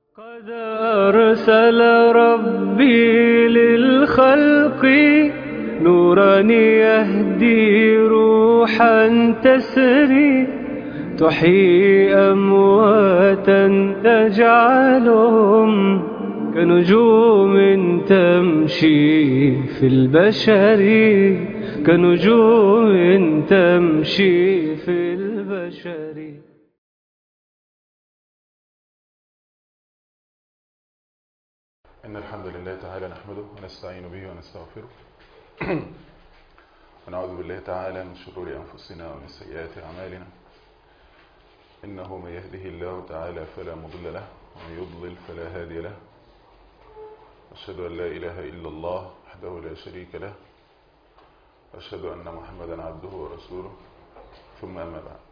قد أرسل ربي للخلق نورا يهدي روحا تسري تحيي أمواتا تجعلهم كنجوم تمشي في البشر كنجوم تمشي في البشر إن الحمد لله تعالى نحمده ونستعين به ونستغفره ونعوذ بالله تعالى من شرور أنفسنا ومن سيئات أعمالنا إنه من يهده الله تعالى فلا مضل له ومن يضلل فلا هادي له أشهد أن لا إله إلا الله وحده لا شريك له وأشهد أن محمدا عبده ورسوله ثم أما بعد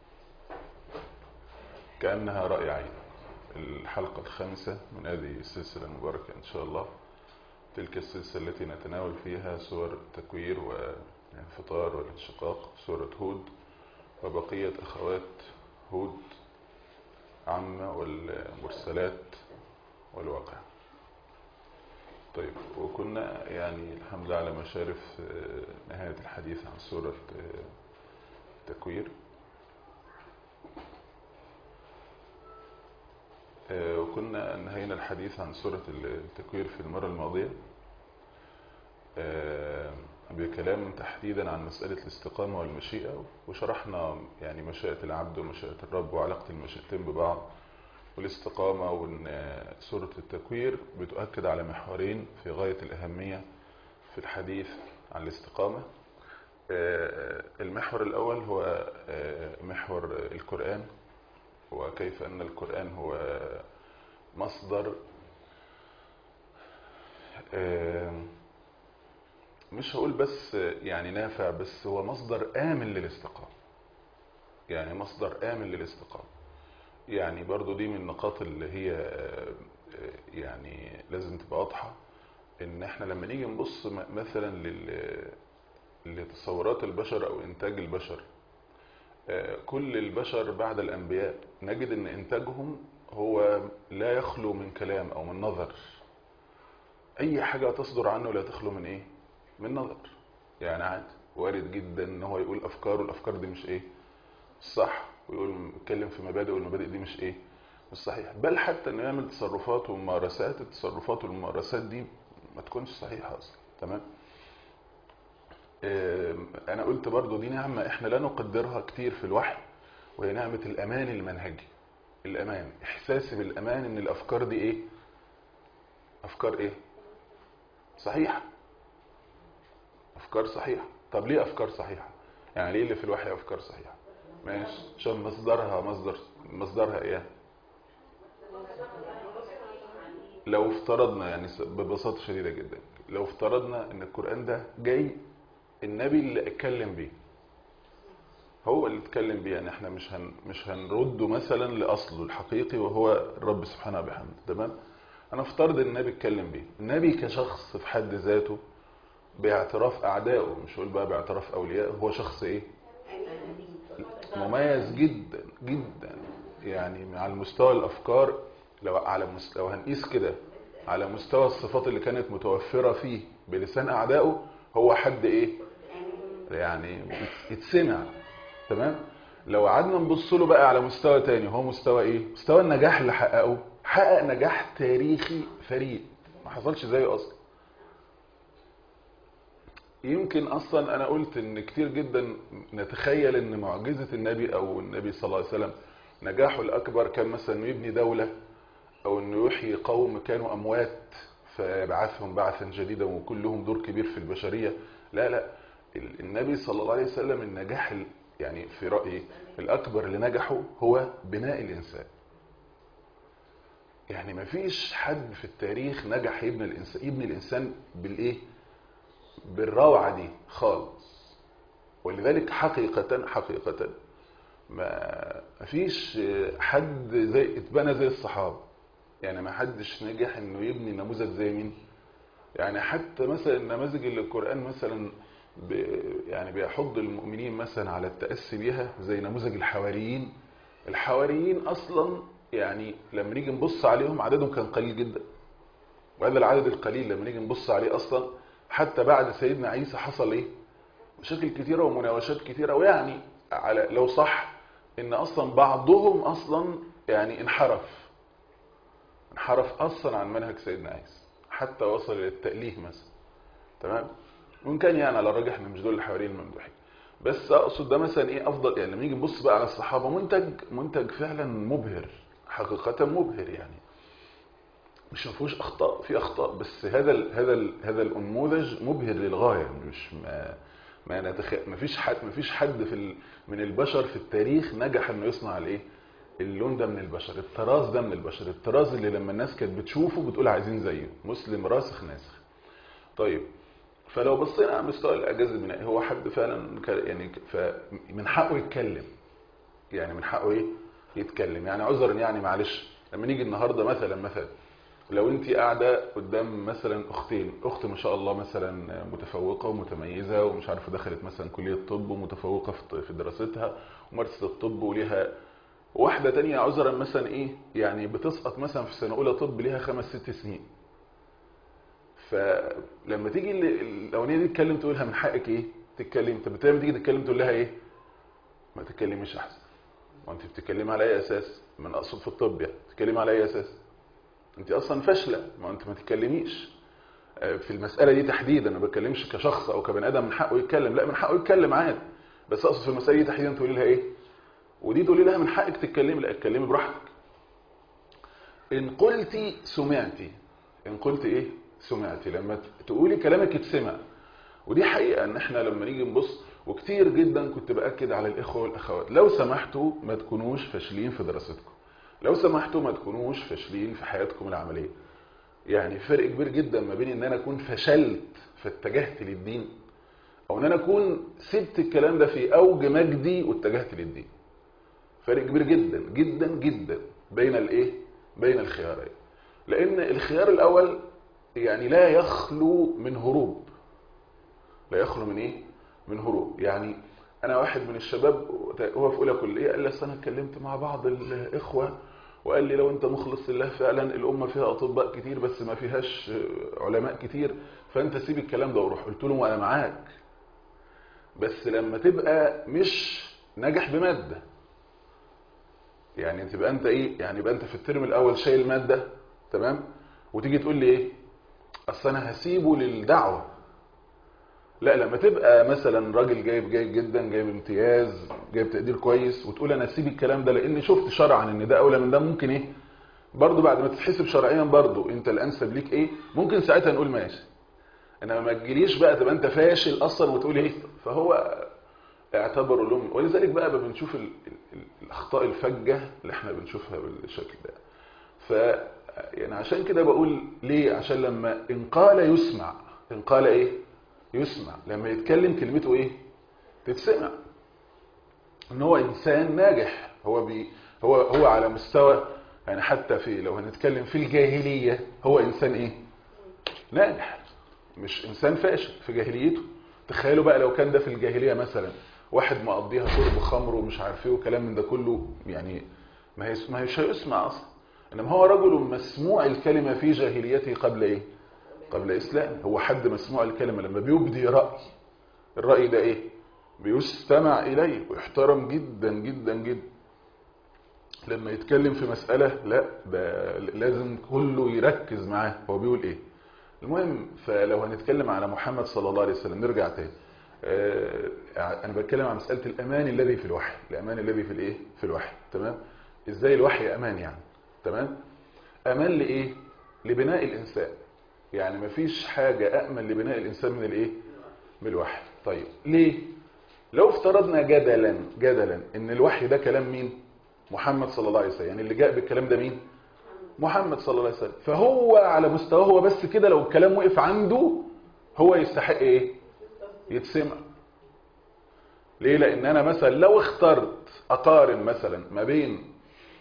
كأنها رأي عين الحلقة الخامسة من هذه السلسلة المباركة إن شاء الله تلك السلسلة التي نتناول فيها سور التكوير والانفطار والانشقاق سورة هود وبقية أخوات هود عامة والمرسلات والواقع طيب وكنا يعني الحمد لله على مشارف نهاية الحديث عن سورة التكوير وكنا انهينا الحديث عن سورة التكوير في المرة الماضية بكلام تحديدا عن مسألة الاستقامة والمشيئة وشرحنا يعني مشيئة العبد ومشيئة الرب وعلاقة المشيئتين ببعض والاستقامة وان سورة التكوير بتؤكد على محورين في غاية الأهمية في الحديث عن الاستقامة المحور الأول هو محور القرآن وكيف أن القرآن هو مصدر مش هقول بس يعني نافع بس هو مصدر آمن للاستقامة يعني مصدر آمن للاستقامة يعني برضو دي من النقاط اللي هي يعني لازم تبقى واضحة ان احنا لما نيجي نبص مثلا لتصورات البشر او انتاج البشر كل البشر بعد الأنبياء نجد أن إنتاجهم هو لا يخلو من كلام أو من نظر أي حاجة تصدر عنه لا تخلو من إيه؟ من نظر يعني عادي وارد جدا أن هو يقول أفكار والأفكار دي مش إيه؟ صح ويقول يتكلم في مبادئ والمبادئ دي مش إيه؟ مش صحيح بل حتى أنه يعمل تصرفات وممارسات التصرفات والممارسات دي ما تكونش صحيحة أصلا تمام؟ انا قلت برضو دي نعمة احنا لا نقدرها كتير في الوحي وهي نعمة الامان المنهجي الامان احساسي بالامان ان الافكار دي ايه افكار ايه صحيحة افكار صحيحة طب ليه افكار صحيحة يعني ليه اللي في الوحي افكار صحيحة ماشي عشان مصدرها مصدر مصدرها ايه لو افترضنا يعني ببساطة شديدة جدا لو افترضنا ان القرآن ده جاي النبي اللي اتكلم بيه هو اللي اتكلم بيه يعني احنا مش هن مش هنرده مثلا لاصله الحقيقي وهو الرب سبحانه وبحمده تمام انا افترض ان النبي اتكلم بيه النبي كشخص في حد ذاته باعتراف اعدائه مش هقول بقى باعتراف اوليائه هو شخص ايه مميز جدا جدا يعني على مستوى الافكار لو على مستوى لو هنقيس كده على مستوى الصفات اللي كانت متوفرة فيه بلسان اعدائه هو حد ايه يعني يتسمع تمام لو قعدنا نبص له بقى على مستوى تاني هو مستوى ايه مستوى النجاح اللي حققه حقق نجاح تاريخي فريد ما حصلش زيه اصلا يمكن اصلا انا قلت ان كتير جدا نتخيل ان معجزة النبي او النبي صلى الله عليه وسلم نجاحه الاكبر كان مثلا انه يبني دولة او انه يحيي قوم كانوا اموات فيبعثهم بعثا جديدا وكلهم دور كبير في البشرية لا لا النبي صلى الله عليه وسلم النجاح يعني في رأيي الأكبر اللي نجحه هو بناء الإنسان يعني ما فيش حد في التاريخ نجح يبني الإنسان, يبني الإنسان بالإيه بالروعة دي خالص ولذلك حقيقة حقيقة ما فيش حد زي اتبنى زي الصحابة يعني ما حدش نجح انه يبني نموذج زي مين يعني حتى مثلا النماذج اللي القرآن مثلا يعني بيحض المؤمنين مثلا على التأسي بها زي نموذج الحواريين الحواريين أصلا يعني لما نيجي نبص عليهم عددهم كان قليل جدا وهذا العدد القليل لما نيجي نبص عليه اصلا حتى بعد سيدنا عيسى حصل ايه مشاكل كتيره ومناوشات كتيره ويعني على لو صح ان اصلا بعضهم اصلا يعني انحرف انحرف اصلا عن منهج سيدنا عيسى حتى وصل الى التأليه مثلا تمام وان كان يعني على الراجح ان مش دول الحواريين الممدوحين بس اقصد ده مثلا ايه افضل يعني لما نيجي نبص بقى على الصحابه منتج منتج فعلا مبهر حقيقه مبهر يعني مش ما فيهوش اخطاء في اخطاء بس هذا ال هذا ال هذا النموذج مبهر للغايه مش ما ما نتخ... ما فيش حد ما فيش حد في ال... من البشر في التاريخ نجح انه يصنع الايه اللون ده من البشر الطراز ده من البشر الطراز اللي لما الناس كانت بتشوفه بتقول عايزين زيه مسلم راسخ ناسخ طيب فلو بصينا على مستوى الاعجاز البنائي هو حد فعلا ك- يعني ك- فمن حقه يتكلم يعني من حقه ايه يتكلم يعني عذرا يعني معلش لما نيجي النهارده مثلا مثلا لو انت قاعده قدام مثلا اختين اخت ما شاء الله مثلا متفوقه ومتميزه ومش عارفه دخلت مثلا كليه طب ومتفوقه في في دراستها ومارست الطب وليها واحده تانية عذرا مثلا ايه يعني بتسقط مثلا في سنه اولى طب ليها خمس ست سنين فلما تيجي ال- الاولانيه دي تتكلم تقولها من حقك ايه تتكلم طب لما تيجي تتكلم تقول لها ايه ما تتكلميش احسن وانت بتتكلمي على اي اساس من اقصد في الطب يعني تتكلمي على اي اساس انت اصلا فاشله ما انت ما تتكلميش آه، في المساله دي تحديدا انا ما بتكلمش كشخص او كبني ادم من حقه يتكلم لا من حقه يتكلم عادي بس اقصد في المساله دي تحديدا تقولي لها ايه ودي تقولي لها من حقك تتكلمي لا اتكلمي براحتك ان قلتي سمعتي ان قلت ايه سمعتي لما ت- تقولي كلامك يتسمع ودي حقيقه ان احنا لما نيجي نبص وكتير جدا كنت باكد على الاخوه والاخوات لو سمحتوا ما تكونوش فاشلين في دراستكم لو سمحتوا ما تكونوش فاشلين في حياتكم العمليه يعني فرق كبير جدا ما بين ان انا اكون فشلت فاتجهت للدين او ان انا اكون سبت الكلام ده في اوج مجدي واتجهت للدين فرق كبير جدا جدا جدا بين الايه بين الخيارين لان الخيار الاول يعني لا يخلو من هروب لا يخلو من ايه من هروب يعني انا واحد من الشباب هو في اولى كليه قال لي اصل انا اتكلمت مع بعض الاخوه وقال لي لو انت مخلص لله فعلا الامه فيها اطباء كتير بس ما فيهاش علماء كتير فانت سيب الكلام ده وروح قلت له وانا معاك بس لما تبقى مش ناجح بماده يعني تبقى انت ايه يعني يبقى انت في الترم الاول شايل ماده تمام وتيجي تقول لي ايه اصل انا هسيبه للدعوه لا لما تبقى مثلا راجل جايب جيد جدا جايب امتياز جايب تقدير كويس وتقول انا اسيب الكلام ده لان شفت شرعا ان ده اولى من ده ممكن ايه برضه بعد ما تتحسب شرعيا برضه انت الانسب ليك ايه ممكن ساعتها نقول ماشي انما ما تجيليش بقى تبقى انت فاشل اصلا وتقول ايه فهو اعتبروا لهم ولذلك بقى بنشوف ال ال الاخطاء الفجه اللي احنا بنشوفها بالشكل ده ف يعني عشان كده بقول ليه عشان لما ان قال يسمع ان قال ايه يسمع لما يتكلم كلمته ايه تتسمع ان هو انسان ناجح هو بي هو هو على مستوى يعني حتى في لو هنتكلم في الجاهليه هو انسان ايه ناجح مش انسان فاشل في جاهليته تخيلوا بقى لو كان ده في الجاهليه مثلا واحد مقضيها شرب خمر ومش عارف ايه وكلام من ده كله يعني ما هي ما هيش هيسمع اصلا انما هو رجل مسموع الكلمه في جاهليته قبل ايه قبل اسلام هو حد مسموع الكلمه لما بيبدي راي الراي ده ايه بيستمع اليه ويحترم جدا جدا جدا لما يتكلم في مساله لا ده لازم كله يركز معاه هو بيقول ايه المهم فلو هنتكلم على محمد صلى الله عليه وسلم نرجع تاني آه انا بتكلم عن مساله الامان الذي في الوحي الامان الذي في الايه في الوحي تمام ازاي الوحي امان يعني تمام امان لايه لبناء الانسان يعني مفيش حاجه امن لبناء الانسان من الايه من الوحي طيب ليه لو افترضنا جدلا جدلا ان الوحي ده كلام مين محمد صلى الله عليه وسلم يعني اللي جاء بالكلام ده مين محمد صلى الله عليه وسلم فهو على مستواه هو بس كده لو الكلام وقف عنده هو يستحق ايه يتسمع ليه لان انا مثلا لو اخترت اقارن مثلا ما بين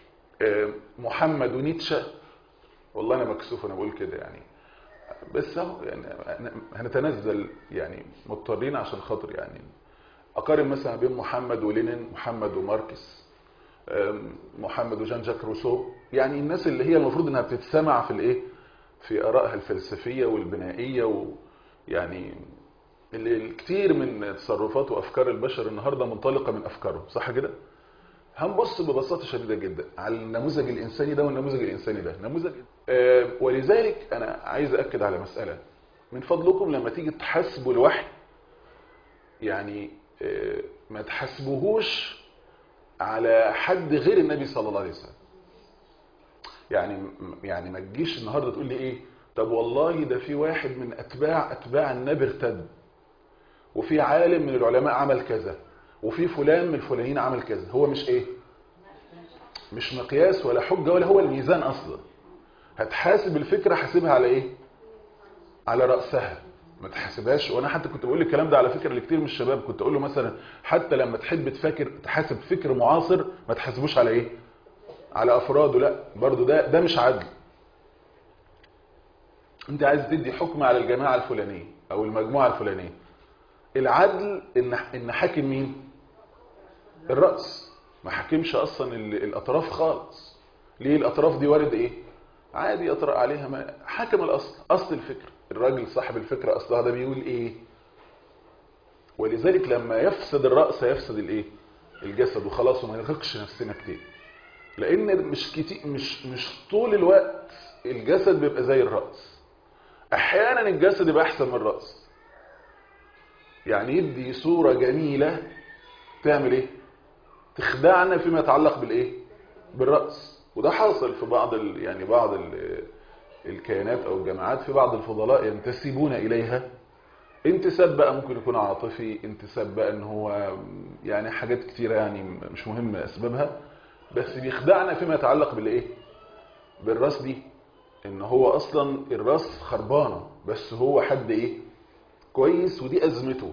محمد ونيتشه والله انا مكسوف انا بقول كده يعني بس اهو يعني هنتنزل يعني مضطرين عشان خاطر يعني اقارن مثلا بين محمد ولينين محمد وماركس محمد وجان جاك روسو يعني الناس اللي هي المفروض انها بتتسمع في الايه في ارائها الفلسفيه والبنائيه ويعني اللي الكثير من تصرفات وافكار البشر النهارده منطلقه من افكاره صح كده هنبص ببساطه شديده جدا على النموذج الانساني ده والنموذج الانساني ده نموذج آه ولذلك انا عايز اكد على مساله من فضلكم لما تيجي تحاسبوا الوحي يعني آه ما تحاسبوهوش على حد غير النبي صلى الله عليه وسلم يعني يعني ما تجيش النهارده تقول لي ايه طب والله ده في واحد من اتباع اتباع النبي ارتد وفي عالم من العلماء عمل كذا وفي فلان من الفلانيين عمل كذا هو مش ايه مش مقياس ولا حجة ولا هو الميزان اصلا هتحاسب الفكرة حاسبها على ايه على رأسها ما تحاسبهاش وانا حتى كنت بقول الكلام ده على فكرة لكتير من الشباب كنت اقول له مثلا حتى لما تحب تفكر تحاسب فكر معاصر ما تحاسبوش على ايه على افراده لا برضو ده ده مش عدل انت عايز تدي حكم على الجماعة الفلانية او المجموعة الفلانية العدل ان ان حاكم مين الرأس ما حكمش اصلا الاطراف خالص ليه الاطراف دي وارد ايه عادي يطرأ عليها ما حكم الاصل اصل الفكر الراجل صاحب الفكرة اصلها ده بيقول ايه ولذلك لما يفسد الرأس يفسد الايه الجسد وخلاص وما نرهقش نفسنا كتير لان مش كتير مش مش طول الوقت الجسد بيبقى زي الرأس احيانا الجسد يبقى احسن من الرأس يعني يدي صورة جميلة تعمل ايه تخدعنا فيما يتعلق بالايه بالرأس وده حاصل في بعض ال يعني بعض ال الكيانات او الجماعات في بعض الفضلاء ينتسبون اليها انتساب بقى ممكن يكون عاطفي انتساب بقى ان هو يعني حاجات كتيرة يعني مش مهم اسبابها بس بيخدعنا فيما يتعلق بالايه بالراس دي ان هو اصلا الراس خربانة بس هو حد ايه كويس ودي ازمته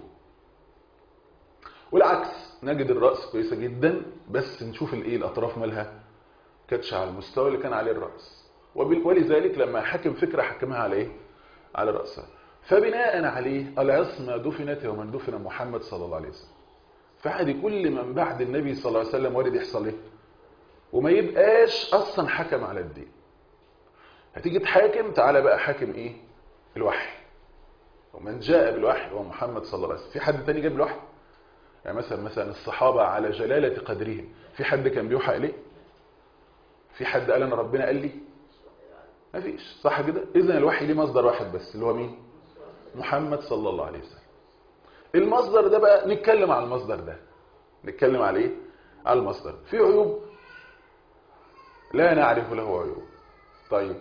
والعكس نجد الرأس كويسة جدا بس نشوف الايه الاطراف مالها كاتش على المستوى اللي كان عليه الرأس ولذلك لما حكم فكرة حكمها على ايه على رأسها فبناء عليه العصمة دفنت يوم دفن محمد صلى الله عليه وسلم فعادي كل من بعد النبي صلى الله عليه وسلم وارد يحصل ايه وما يبقاش اصلا حكم على الدين هتيجي تحاكم تعالى بقى حاكم ايه الوحي ومن جاء بالوحي هو محمد صلى الله عليه وسلم في حد تاني جاب الوحي يعني مثلا مثلا الصحابة على جلالة قدرهم في حد كان بيوحى إليه في حد قال أنا ربنا قال لي ما فيش صح كده إذن الوحي ليه مصدر واحد بس اللي هو مين محمد صلى الله عليه وسلم المصدر ده بقى نتكلم على المصدر ده نتكلم على ايه على المصدر في عيوب لا نعرف له عيوب طيب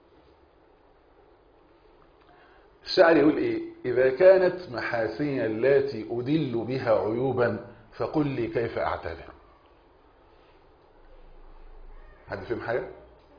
الشاعر يقول ايه اذا كانت محاسني التي ادل بها عيوبا فقل لي كيف اعتذر حد فهم حاجه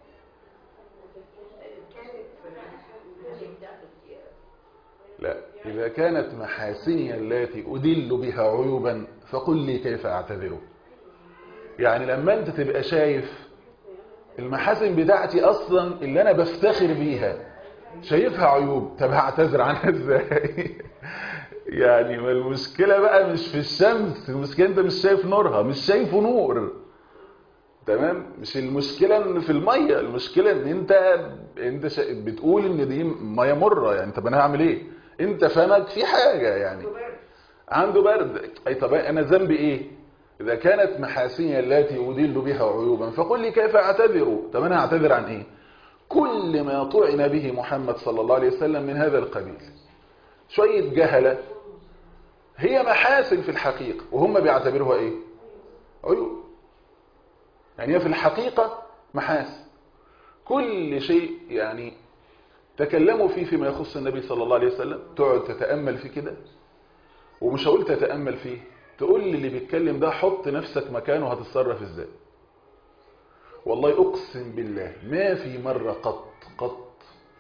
لا إذا كانت محاسني التي أدل بها عيوبا فقل لي كيف أعتذر يعني لما أنت تبقى شايف المحاسن بتاعتي أصلا اللي أنا بفتخر بيها شايفها عيوب طب هعتذر عنها ازاي يعني ما المشكلة بقى مش في الشمس المشكلة انت مش شايف نورها مش شايفه نور تمام مش المشكلة ان في المية المشكلة ان انت انت شا... بتقول ان دي مية مرة يعني طب انا هعمل ايه انت فمك في حاجة يعني عنده برد اي طب انا ذنبي ايه اذا كانت محاسني التي ادل بها عيوبا فقل لي كيف اعتذر طب انا اعتذر عن ايه كل ما طعن به محمد صلى الله عليه وسلم من هذا القبيل شوية جهلة هي محاسن في الحقيقة وهم بيعتبروها ايه عيوب يعني هي في الحقيقة محاسن كل شيء يعني تكلموا فيه فيما يخص النبي صلى الله عليه وسلم تقعد تتأمل فيه كده ومش هقول تتأمل فيه تقول لي اللي بيتكلم ده حط نفسك مكانه هتتصرف ازاي والله اقسم بالله ما في مرة قط قط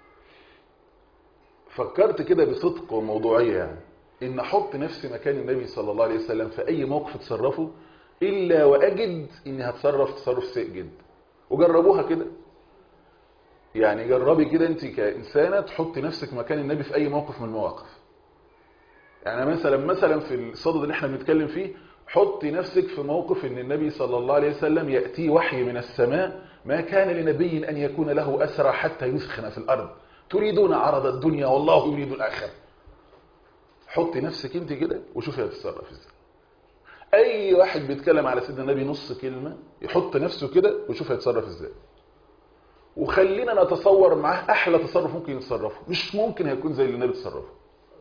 فكرت كده بصدق وموضوعية يعني ان احط نفسي مكان النبي صلى الله عليه وسلم في اي موقف اتصرفه الا واجد اني هتصرف تصرف سيء جدا وجربوها كده يعني جربي كده انت كإنسانة تحطي نفسك مكان النبي في اي موقف من المواقف يعني مثلا مثلا في الصدد اللي احنا بنتكلم فيه حطي نفسك في موقف ان النبي صلى الله عليه وسلم يأتي وحي من السماء ما كان لنبي ان يكون له أسرى حتى يسخن في الأرض تريدون عرض الدنيا والله يريد الآخرة حطي نفسك انت كده وشوفي هتتصرف ازاي اي واحد بيتكلم على سيدنا النبي نص كلمة يحط نفسه كده ويشوف هيتصرف ازاي وخلينا نتصور معاه احلى تصرف ممكن يتصرفه مش ممكن هيكون زي اللي النبي تصرفه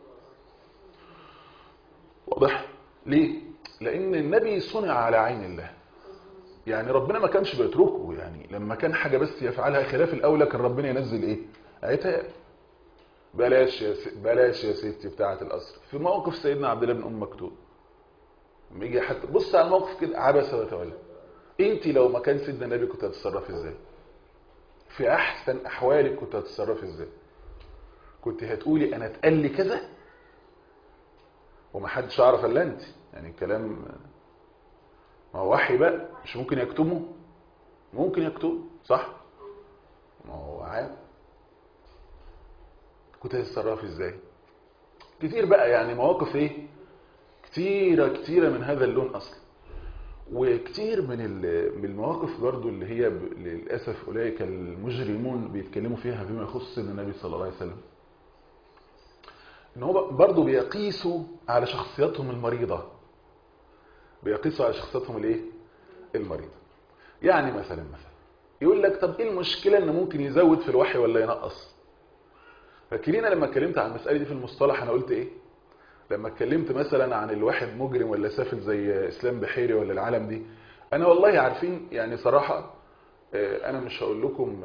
واضح ليه لان النبي صنع على عين الله يعني ربنا ما كانش بيتركه يعني لما كان حاجة بس يفعلها خلاف الاولى كان ربنا ينزل ايه عتاب بلاش يا س... بلاش يا ستي بتاعه الاسر في موقف سيدنا عبد الله بن ام مكتوم لما يجي حتى بص على الموقف كده عبس وتولى انت لو ما كان سيدنا النبي كنت هتتصرفي ازاي في احسن احوالك كنت هتتصرفي ازاي كنت هتقولي انا اتقال لي كذا وما حدش يعرف الا انت يعني الكلام ما هو وحي بقى مش ممكن يكتمه ممكن يكتمه صح ما هو عادي كنت هتتصرفي ازاي كتير بقى يعني مواقف ايه كتيرة كتيرة من هذا اللون اصلا وكتير من من المواقف برضو اللي هي ب... للأسف أولئك المجرمون بيتكلموا فيها فيما يخص النبي صلى الله عليه وسلم ان هو برضو بيقيسوا على شخصياتهم المريضة بيقيسوا على شخصياتهم الايه المريضة يعني مثلا مثلا يقول لك طب ايه المشكلة ان ممكن يزود في الوحي ولا ينقص فاكرين لما اتكلمت عن المسألة دي في المصطلح انا قلت ايه لما اتكلمت مثلا عن الواحد مجرم ولا سافل زي اسلام بحيري ولا العالم دي انا والله عارفين يعني صراحة انا مش هقول لكم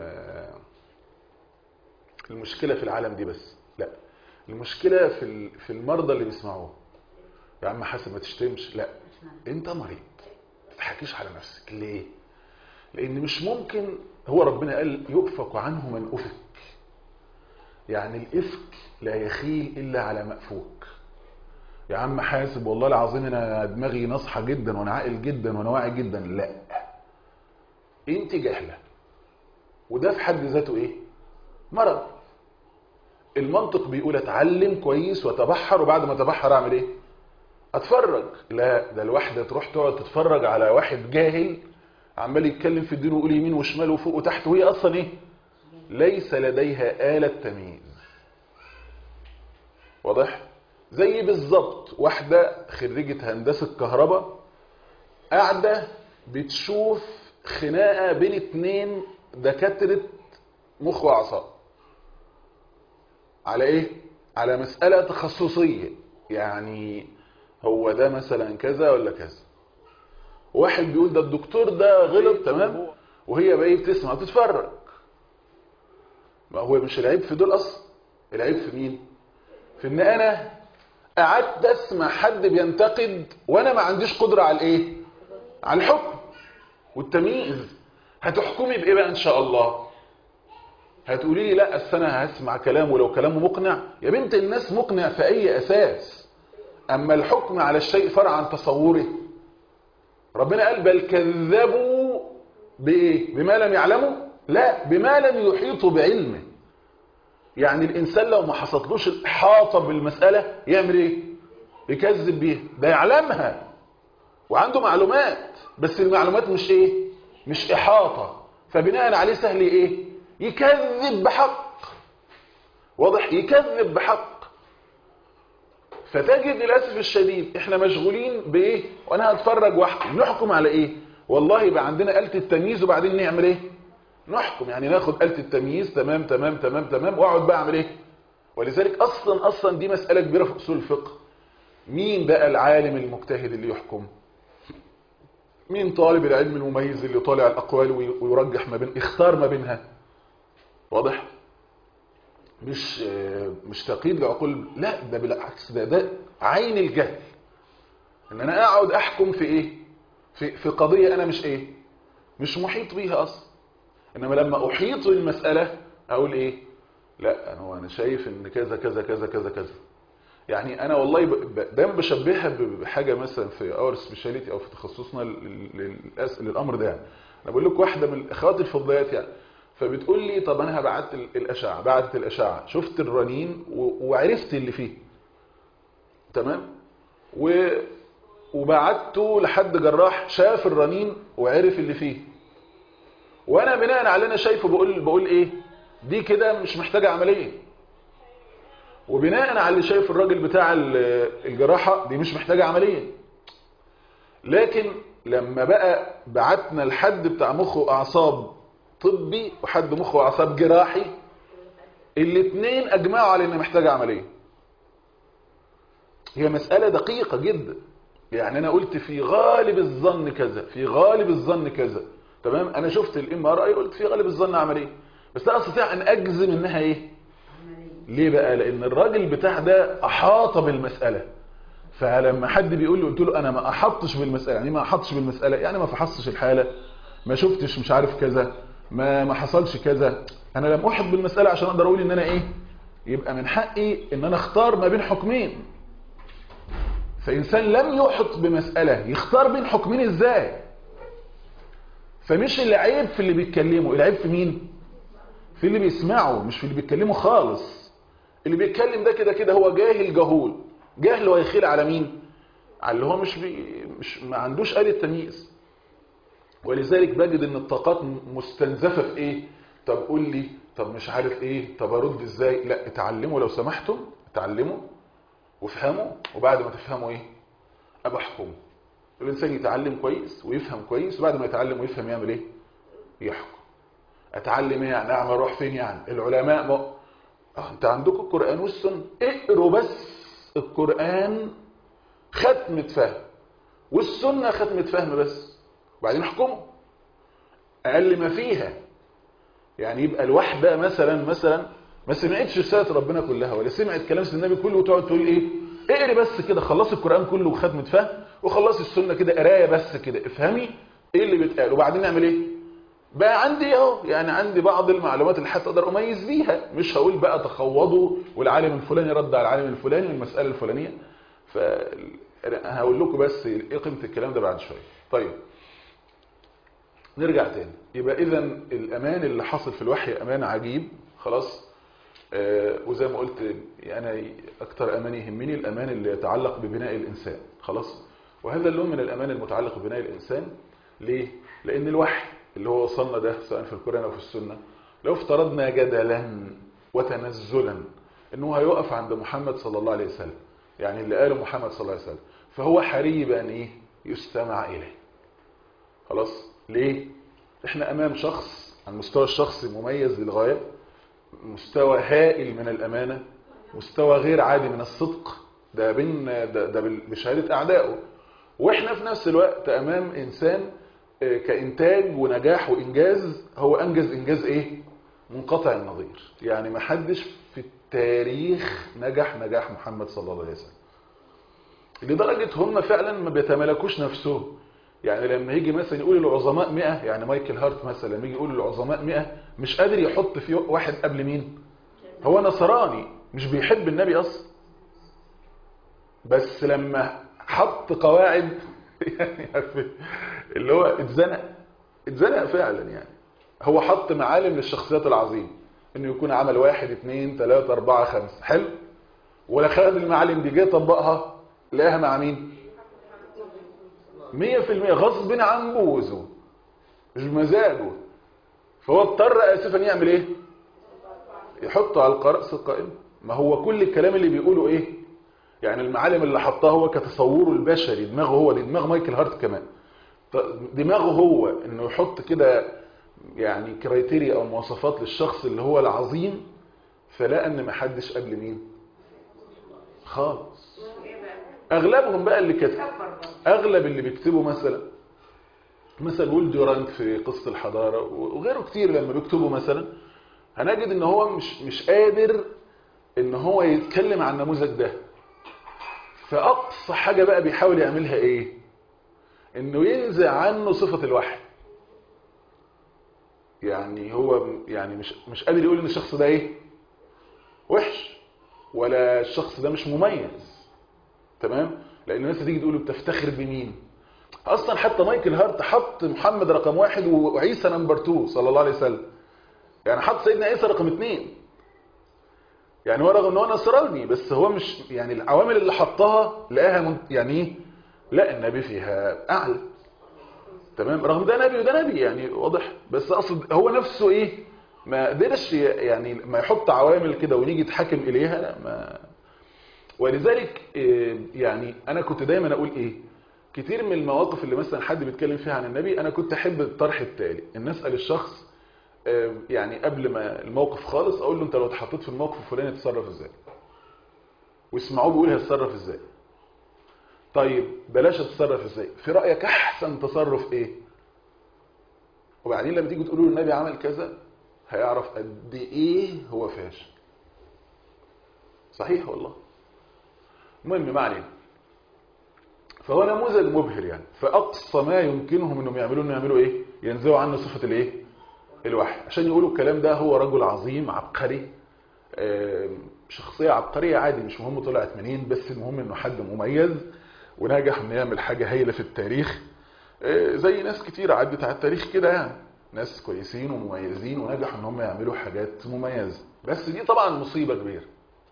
المشكلة في العالم دي بس لا المشكلة في في المرضى اللي بيسمعوه يا عم حسن ما تشتمش لا انت مريض ما تضحكيش على نفسك ليه لان مش ممكن هو ربنا قال يؤفك عنه من افك يعني الافك لا يخيل الا على مأفوك يا عم حاسب والله العظيم انا دماغي ناصحه جدا وانا عاقل جدا وانا واعي جدا لا انت جاهله وده في حد ذاته ايه مرض المنطق بيقول اتعلم كويس واتبحر وبعد ما اتبحر اعمل ايه اتفرج لا ده الواحده تروح تقعد تتفرج على واحد جاهل عمال يتكلم في الدين ويقول يمين وشمال وفوق وتحت وهي اصلا ايه ليس لديها آلة تمييز واضح زي بالظبط واحدة خريجة هندسة كهرباء قاعدة بتشوف خناقة بين اتنين دكاترة مخ وأعصاب على ايه على مسألة تخصصية يعني هو ده مثلا كذا ولا كذا واحد بيقول ده الدكتور ده غلط تمام وهي بقى بتسمع وتتفرج ما هو مش العيب في دول اصلا العيب في مين في ان انا قعدت اسمع حد بينتقد وانا ما عنديش قدرة على الايه على الحكم والتمييز هتحكمي بايه بقى ان شاء الله هتقولي لي لا اصل انا هسمع كلامه لو كلامه مقنع يا بنت الناس مقنع في اي اساس اما الحكم على الشيء فرع عن تصوره ربنا قال بل كذبوا بايه بما لم يعلموا لا بما لم يحيطوا بعلمه يعني الانسان لو ما حصلتلوش الاحاطه بالمساله يعمل ايه يكذب بيها ده يعلمها وعنده معلومات بس المعلومات مش ايه مش احاطه فبناء عليه سهل ايه يكذب بحق واضح يكذب بحق فتجد للاسف الشديد احنا مشغولين بايه وانا هتفرج واحكم نحكم على ايه والله يبقى عندنا آلة التمييز وبعدين نعمل ايه نحكم يعني ناخد آلة التمييز تمام تمام تمام تمام واقعد بقى اعمل ايه ولذلك اصلا اصلا دي مسألة كبيرة في اصول الفقه مين بقى العالم المجتهد اللي يحكم مين طالب العلم المميز اللي طالع الاقوال ويرجح ما بين اختار ما بينها واضح مش مش تقييد لعقول لا ده بالعكس ده ده عين الجهل ان انا اقعد احكم في ايه في في قضيه انا مش ايه مش محيط بيها اصلا انما لما احيط بالمساله اقول ايه لا انا انا شايف ان كذا كذا كذا كذا كذا يعني انا والله دايما بشبهها بحاجه مثلا في اور سبيشاليتي او في تخصصنا للامر ده يعني انا بقول لك واحده من الاخوات الفضليات يعني فبتقول لي طب انا هبعت الاشعه بعتت الاشعه شفت الرنين وعرفت اللي فيه تمام و وبعته لحد جراح شاف الرنين وعرف اللي فيه وانا بناء على اللي انا شايفه بقول بقول ايه دي كده مش محتاجه عمليه وبناء على اللي شايف الراجل بتاع الجراحه دي مش محتاجه عمليه لكن لما بقى بعتنا لحد بتاع مخ واعصاب طبي وحد مخ واعصاب جراحي الاثنين اجمعوا على ان محتاجه عمليه هي مساله دقيقه جدا يعني انا قلت في غالب الظن كذا في غالب الظن كذا تمام انا شفت الام ار اي قلت في غالب الظن عمليه بس لا استطيع ان اجزم انها ايه ليه بقى لان الراجل بتاع ده احاط بالمساله فلما حد بيقول لي قلت له انا ما احطش بالمساله يعني ما احطش بالمساله يعني ما فحصتش الحاله ما شفتش مش عارف كذا ما ما حصلش كذا انا لم احط بالمساله عشان اقدر اقول ان انا ايه يبقى من حقي ان انا اختار ما بين حكمين فانسان لم يحط بمساله يختار بين حكمين ازاي فمش العيب في اللي بيتكلموا العيب في مين في اللي بيسمعه مش في اللي بيتكلمه خالص اللي بيتكلم ده كده كده هو جاهل جهول جهل ويخيل على مين على اللي هو مش, بي مش ما عندوش آلة تمييز ولذلك بجد ان الطاقات مستنزفة في ايه طب قول لي طب مش عارف ايه طب ارد ازاي لا اتعلموا لو سمحتم اتعلموا وافهموا وبعد ما تفهموا ايه ابقى احكموا الانسان يتعلم كويس ويفهم كويس وبعد ما يتعلم ويفهم يعمل ايه يحكم اتعلم ايه يعني اعمل اروح فين يعني العلماء ما اه انت عندكم القران والسنه اقروا بس القران ختمه فهم والسنه ختمه فهم بس وبعدين احكموا اقل ما فيها يعني يبقى الواحده مثلا مثلا ما سمعتش رساله ربنا كلها ولا سمعت كلام النبي كله وتقعد تقول ايه اقري بس كده خلصي القران كله وختمه فهم وخلصي السنه كده قرايه بس كده افهمي ايه اللي بيتقال وبعدين نعمل ايه بقى عندي اهو يعني عندي بعض المعلومات اللي حتى اقدر اميز بيها مش هقول بقى تخوضوا والعالم الفلاني رد على العالم الفلاني والمساله الفلانيه ف هقول لكم بس ايه قيمه الكلام ده بعد شويه طيب نرجع تاني يبقى اذا الامان اللي حصل في الوحي امان عجيب خلاص آه وزي ما قلت انا اكتر امان يهمني الامان اللي يتعلق ببناء الانسان خلاص وهذا اللون من الامان المتعلق ببناء الانسان ليه لان الوحي اللي هو وصلنا ده سواء في القرآن أو في السنة لو افترضنا جدلا وتنزلا انه هيقف عند محمد صلى الله عليه وسلم يعني اللي قاله محمد صلى الله عليه وسلم فهو حري بأن ايه يستمع إليه خلاص ليه احنا امام شخص على المستوى الشخصي مميز للغاية مستوى هائل من الامانة مستوى غير عادي من الصدق ده بين ده, ده بشهادة اعدائه واحنا في نفس الوقت امام انسان كإنتاج ونجاح وإنجاز هو أنجز إنجاز إيه؟ منقطع النظير يعني ما حدش في التاريخ نجح نجاح محمد صلى الله عليه وسلم لدرجة هم فعلا ما بيتملكوش نفسهم يعني لما يجي مثلا يقول العظماء 100 يعني مايكل هارت مثلا لما يجي يقول العظماء 100 مش قادر يحط في واحد قبل مين هو نصراني مش بيحب النبي أصلا بس لما حط قواعد يعني اللي هو اتزنق اتزنق فعلا يعني هو حط معالم للشخصيات العظيمة انه يكون عمل واحد اثنين ثلاثة اربعة خمسة حلو ولا خد المعالم دي جه طبقها لقاها مع مين مية في المية غصب عن بوزه مش بمزاجه فهو اضطر اسفا يعمل ايه يحطه على القرأس القائم ما هو كل الكلام اللي بيقوله ايه يعني المعالم اللي حطها هو كتصوره البشري دماغه هو دي دماغ مايكل هارت كمان دماغه هو انه يحط كده يعني كرايتيريا او مواصفات للشخص اللي هو العظيم فلا ان ما حدش قبل مين خالص اغلبهم بقى اللي كتب اغلب اللي بيكتبوا مثلا مثلا ويل ديورانت في قصة الحضارة وغيره كتير لما بيكتبوا مثلا هنجد ان هو مش مش قادر ان هو يتكلم عن النموذج ده فاقصى حاجة بقى بيحاول يعملها ايه انه ينزع عنه صفة الوحي يعني هو يعني مش مش قادر يقول ان الشخص ده ايه وحش ولا الشخص ده مش مميز تمام لان الناس تيجي تقول بتفتخر بمين اصلا حتى مايكل هارت حط محمد رقم واحد وعيسى نمبر 2 صلى الله عليه وسلم يعني حط سيدنا عيسى رقم اثنين يعني هو رغم ان هو نصراني بس هو مش يعني العوامل اللي حطها لقاها يعني ايه لا النبي فيها اعلى تمام رغم ده نبي وده نبي يعني واضح بس اقصد هو نفسه ايه ما قدرش يعني ما يحط عوامل كده ونيجي يتحكم اليها لا ما ولذلك إيه، يعني انا كنت دايما اقول ايه كتير من المواقف اللي مثلا حد بيتكلم فيها عن النبي انا كنت احب الطرح التالي ان اسال الشخص آه، يعني قبل ما الموقف خالص اقول له انت لو اتحطيت في الموقف الفلاني تتصرف ازاي واسمعوه بيقول هيتصرف ازاي طيب بلاش تتصرف ازاي في رايك احسن تصرف ايه وبعدين لما تيجي تقولوا له النبي عمل كذا هيعرف قد ايه هو فاشل صحيح والله المهم ما علينا فهو نموذج مبهر يعني فاقصى ما يمكنهم انهم يعملوا انه يعملوا ايه ينزعوا عنه صفه الايه الوحي عشان يقولوا الكلام ده هو رجل عظيم عبقري آم، شخصيه عبقريه عادي مش مهم طلعت منين بس المهم انه حد مميز ونجح انه يعمل حاجه هايله في التاريخ آه، زي ناس كتير عدت على التاريخ كده يعني ناس كويسين ومميزين ونجحوا ان هم يعملوا حاجات مميزه بس دي طبعا مصيبه كبيره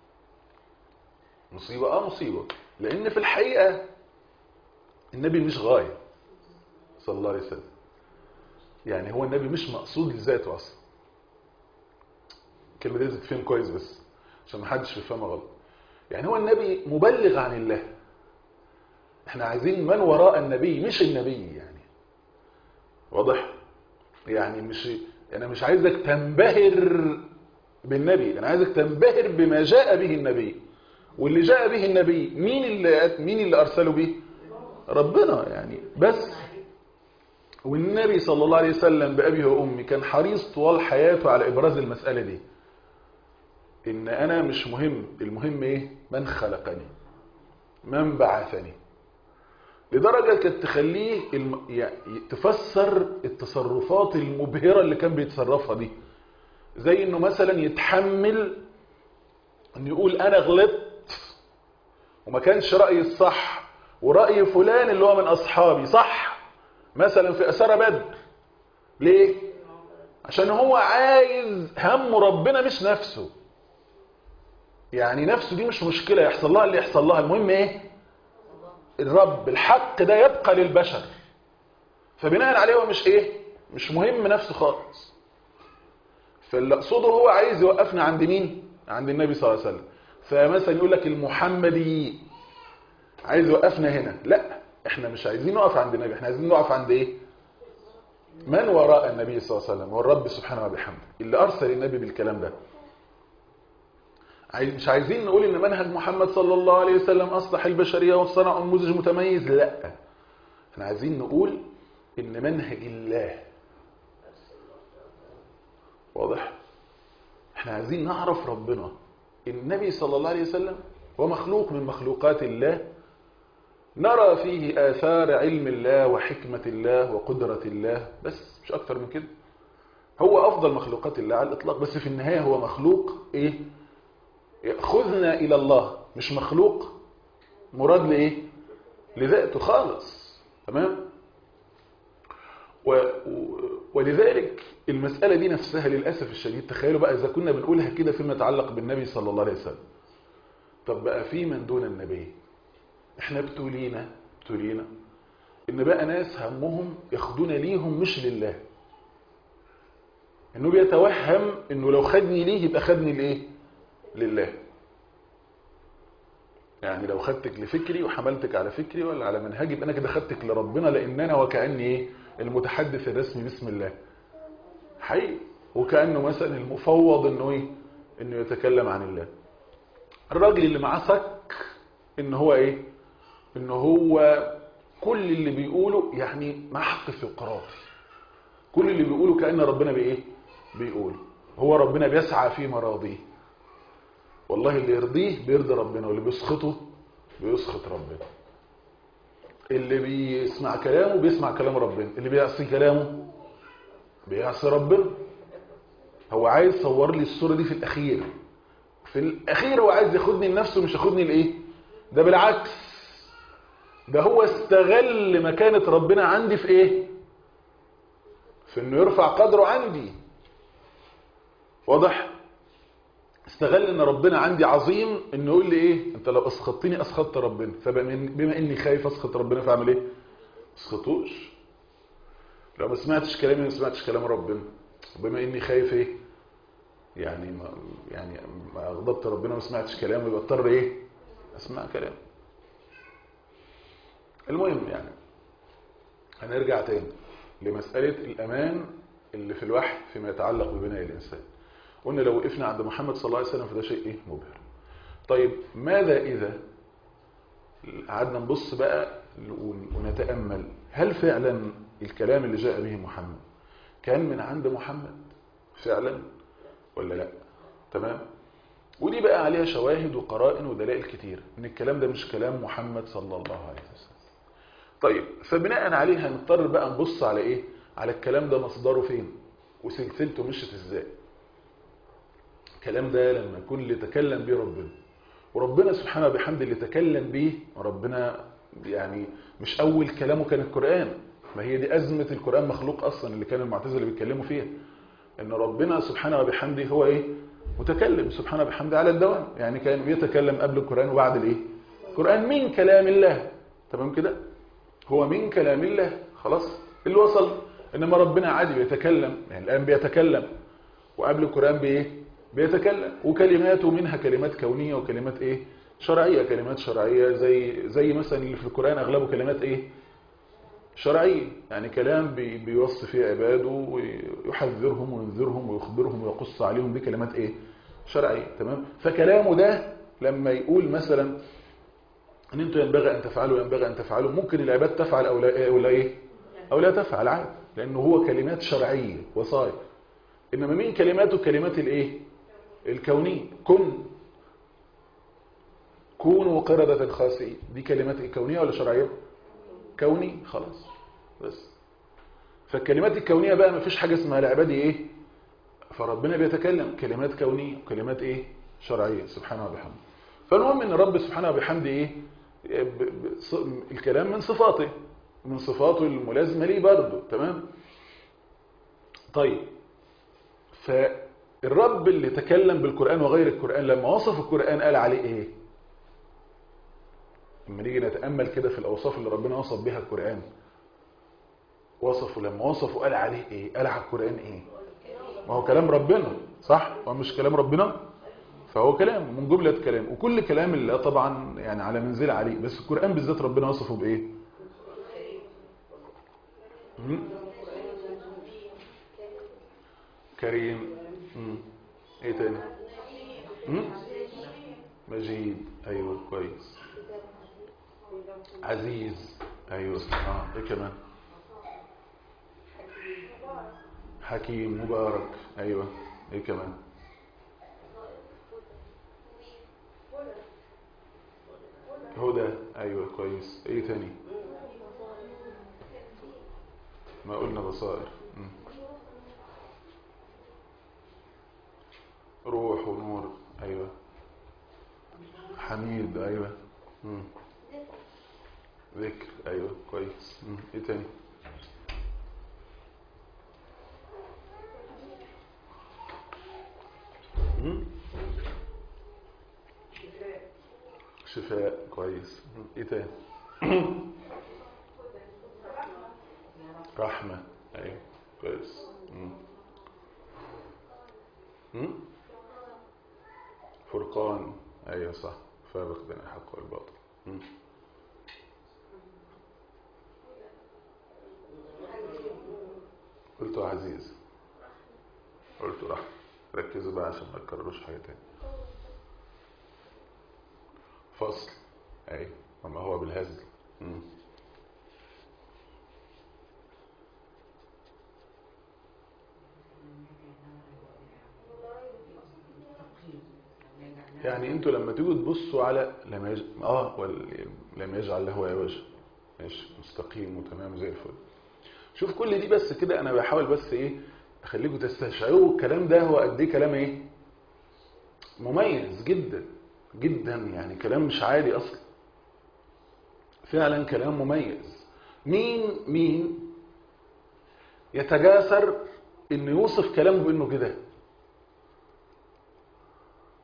مصيبه اه مصيبه لان في الحقيقه النبي مش غايه صلى الله عليه وسلم يعني هو النبي مش مقصود لذاته اصلا الكلمه دي لازم تفهم كويس بس عشان ما حدش يفهمها غلط يعني هو النبي مبلغ عن الله احنا عايزين من وراء النبي مش النبي يعني واضح يعني مش انا مش عايزك تنبهر بالنبي انا عايزك تنبهر بما جاء به النبي واللي جاء به النبي مين اللي مين اللي ارسله به ربنا يعني بس والنبي صلى الله عليه وسلم بأبيه وأمي كان حريص طوال حياته على إبراز المسألة دي إن أنا مش مهم المهم إيه من خلقني من بعثني لدرجة كانت تخليه الم... يعني تفسر التصرفات المبهرة اللي كان بيتصرفها دي زي إنه مثلا يتحمل إنه يقول أنا غلطت وما كانش رأيي الصح ورأي فلان اللي هو من أصحابي صح مثلا في أسارة بدر ليه؟ عشان هو عايز هم ربنا مش نفسه يعني نفسه دي مش مشكلة يحصل لها اللي يحصل لها المهم ايه الرب الحق ده يبقى للبشر فبناء عليه هو مش ايه مش مهم نفسه خالص فاللي اقصده هو عايز يوقفنا عند مين عند النبي صلى الله عليه وسلم فمثلا يقول لك المحمدي عايز يوقفنا هنا لا احنا مش عايزين نقف عند النبي احنا عايزين نقف عند ايه من وراء النبي صلى الله عليه وسلم والرب سبحانه وبحمده اللي ارسل النبي بالكلام ده عايز- مش عايزين نقول ان منهج محمد صلى الله عليه وسلم اصلح البشريه وصنع نموذج متميز لا احنا عايزين نقول ان منهج الله واضح احنا عايزين نعرف ربنا النبي صلى الله عليه وسلم هو مخلوق من مخلوقات الله نرى فيه آثار علم الله وحكمة الله وقدرة الله بس مش أكتر من كده هو أفضل مخلوقات الله على الإطلاق بس في النهاية هو مخلوق إيه يأخذنا إلى الله مش مخلوق مراد لإيه لذاته خالص تمام و... و... ولذلك المسألة دي نفسها للأسف الشديد تخيلوا بقى إذا كنا بنقولها كده فيما يتعلق بالنبي صلى الله عليه وسلم طب بقى في من دون النبي احنا ابتلينا ابتلينا ان بقى ناس همهم ياخدونا ليهم مش لله انه بيتوهم انه لو خدني ليه يبقى خدني لايه لله يعني لو خدتك لفكري وحملتك على فكري ولا على منهجي يبقى انا كده خدتك لربنا لان انا وكاني ايه المتحدث الرسمي باسم الله حقيقي وكانه مثلا المفوض انه ايه انه يتكلم عن الله الراجل اللي معاه صك ان هو ايه ان هو كل اللي بيقوله يعني محق ثقراتي كل اللي بيقوله كأن ربنا بايه بيقول هو ربنا بيسعى في مراضيه والله اللي يرضيه بيرضي ربنا واللي بيسخطه بيسخط ربنا اللي بيسمع كلامه بيسمع كلام ربنا اللي بيعصي كلامه بيعصي ربنا هو عايز يصور لي الصورة دي في الأخير في الأخير هو عايز ياخدني لنفسه مش ياخدني لإيه ده بالعكس ده هو استغل مكانة ربنا عندي في ايه في انه يرفع قدره عندي واضح استغل ان ربنا عندي عظيم انه يقول لي ايه انت لو اسخطتني اسخطت ربنا فبما اني خايف اسخط ربنا فاعمل ايه اسخطوش لو ما سمعتش كلامي ما سمعتش كلام ربنا وبما اني خايف ايه يعني ما يعني ما غضبت ربنا ما سمعتش كلامه يبقى اضطر ايه اسمع كلامه المهم يعني هنرجع تاني لمسألة الأمان اللي في الوحي فيما يتعلق ببناء الإنسان قلنا لو وقفنا عند محمد صلى الله عليه وسلم فده شيء إيه مبهر طيب ماذا إذا قعدنا نبص بقى ونتأمل هل فعلا الكلام اللي جاء به محمد كان من عند محمد فعلا ولا لا تمام ودي بقى عليها شواهد وقرائن ودلائل كتير ان الكلام ده مش كلام محمد صلى الله عليه وسلم طيب فبناء عليه هنضطر بقى نبص على ايه على الكلام ده مصدره فين وسلسلته مشت ازاي الكلام ده لما يكون اللي تكلم به ربنا وربنا سبحانه وبحمده اللي تكلم به ربنا يعني مش اول كلامه كان القرآن ما هي دي أزمة القرآن مخلوق أصلا اللي كان المعتزله بيتكلموا فيها ان ربنا سبحانه وبحمده هو ايه متكلم سبحانه وبحمده على الدوام يعني كان بيتكلم قبل القرآن وبعد الايه القرآن من كلام الله تمام كده هو من كلام الله خلاص اللي وصل انما ربنا عادي بيتكلم يعني الآن بيتكلم وقبل القرآن بايه بيتكلم وكلماته منها كلمات كونية وكلمات ايه شرعية كلمات شرعية زي زي مثلا اللي في القرآن اغلبه كلمات ايه شرعية يعني كلام بي بيوصي فيه عباده ويحذرهم وينذرهم ويخبرهم ويقص عليهم بكلمات ايه شرعية تمام فكلامه ده لما يقول مثلا ان انتوا ينبغي ان تفعلوا ينبغي ان تفعلوا ممكن العباد تفعل او لا, أو لا ايه او لا تفعل عادي لانه هو كلمات شرعية وصايا انما من كلماته كلمات الايه الكونية كن كونوا قردة خاسئين دي كلمات كونية ولا شرعية كوني خلاص بس فالكلمات الكونية بقى ما فيش حاجة اسمها لعبادي ايه فربنا بيتكلم كلمات كونية كلمات ايه شرعية سبحانه وبحمده فالمهم ان رب سبحانه وبحمده ايه الكلام من صفاته من صفاته الملازمة ليه برضه تمام طيب فالرب اللي تكلم بالقرآن وغير القرآن لما وصف القرآن قال عليه ايه لما نيجي نتأمل كده في الأوصاف اللي ربنا وصف بها القرآن وصفه لما وصفه قال عليه ايه قال على القرآن ايه ما هو كلام ربنا صح هو مش كلام ربنا فهو كلام من جملة كلام وكل كلام الله طبعا يعني على منزل عليه بس القرآن بالذات ربنا وصفه بايه كريم مم. ايه تاني مم؟ مجيد ايوه كويس عزيز ايوه اه ايه كمان حكيم مبارك ايوه ايه كمان هدى ايوه كويس ايه تاني ما قلنا بصائر مم. روح ونور ايوه حميد ايوه مم. ذكر ايوه كويس مم. ايه تاني مم. شفاء كويس مم. ايه تاني رحمة ايوه كويس مم. مم. فرقان ايوه صح فابق بين الحق والباطل مم. قلت عزيز قلت رحمة ركزوا بقى عشان ما تكرروش حاجة تاني فصل اي وما هو بالهزل مم. يعني انتوا لما تيجوا تبصوا على لم يج... اه وال... لم يجعل له عوجا ماشي مستقيم وتمام زي الفل شوف كل دي بس كده انا بحاول بس ايه اخليكم تستشعروا الكلام ده هو قد ايه كلام ايه مميز جدا جدا يعني كلام مش عادي اصلا فعلا كلام مميز مين مين يتجاسر انه يوصف كلامه بانه كده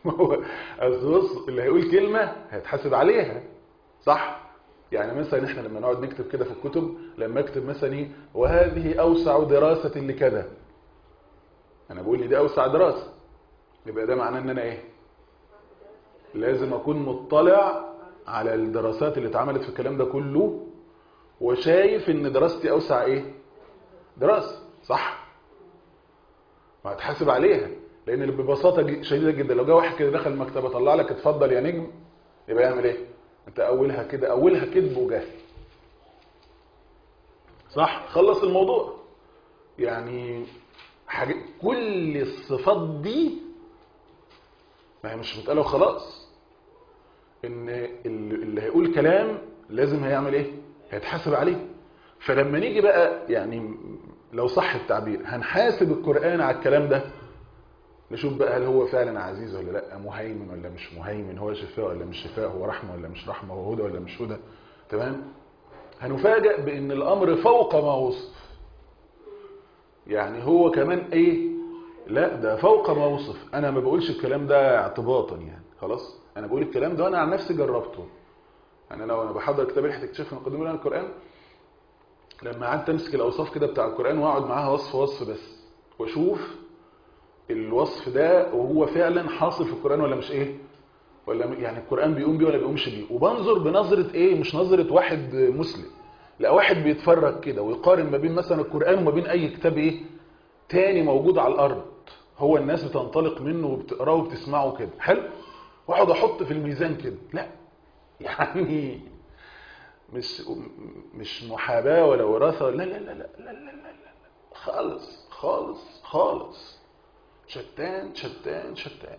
ما هو أصل بص اللي هيقول كلمة هيتحاسب عليها صح يعني مثلا احنا لما نقعد نكتب كده في الكتب لما اكتب مثلا ايه وهذه اوسع دراسة لكذا انا بقول لي دي اوسع دراسة يبقى ده معناه ان انا ايه لازم اكون مطلع على الدراسات اللي اتعملت في الكلام ده كله وشايف ان دراستي اوسع ايه دراسة صح وهتحاسب عليها لان ببساطة ج- شديدة جدا لو جه واحد كده دخل المكتبة طلع لك اتفضل يا نجم يبقى يعمل ايه انت اولها كده اولها كذب وجهل صح خلص الموضوع يعني حاجة كل الصفات دي ما هي مش متقاله وخلاص ان اللي اللي هيقول كلام لازم هيعمل ايه هيتحاسب عليه فلما نيجي بقى يعني لو صح التعبير هنحاسب القرآن على الكلام ده نشوف بقى هل هو فعلا عزيز ولا لا مهيمن ولا مش مهيمن هو شفاء ولا مش شفاء هو رحمة ولا مش رحمة هو هدى ولا مش هدى تمام هنفاجأ بأن الأمر فوق ما وصف يعني هو كمان ايه لا ده فوق ما وصف انا ما بقولش الكلام ده اعتباطا يعني خلاص انا بقول الكلام ده وانا عن نفسي جربته يعني انا وانا بحضر كتاب ريحه اكتشاف المقدمه لنا القران لما قعدت امسك الاوصاف كده بتاع القران واقعد معاها وصف وصف بس واشوف الوصف ده وهو فعلا حاصل في القران ولا مش ايه ولا م- يعني القران بيقوم بيه ولا بيقومش بيه وبنظر بنظره ايه مش نظره واحد مسلم لا واحد بيتفرج كده ويقارن ما بين مثلا القران وما بين اي كتاب ايه تاني موجود على الارض هو الناس بتنطلق منه وبتقراه وبتسمعه كده حلو واقعد احط في الميزان كده لا يعني مش مش محاباه ولا وراثه لا لا لا لا لا لا لا, لا. خالص خالص خالص شتان شتان شتان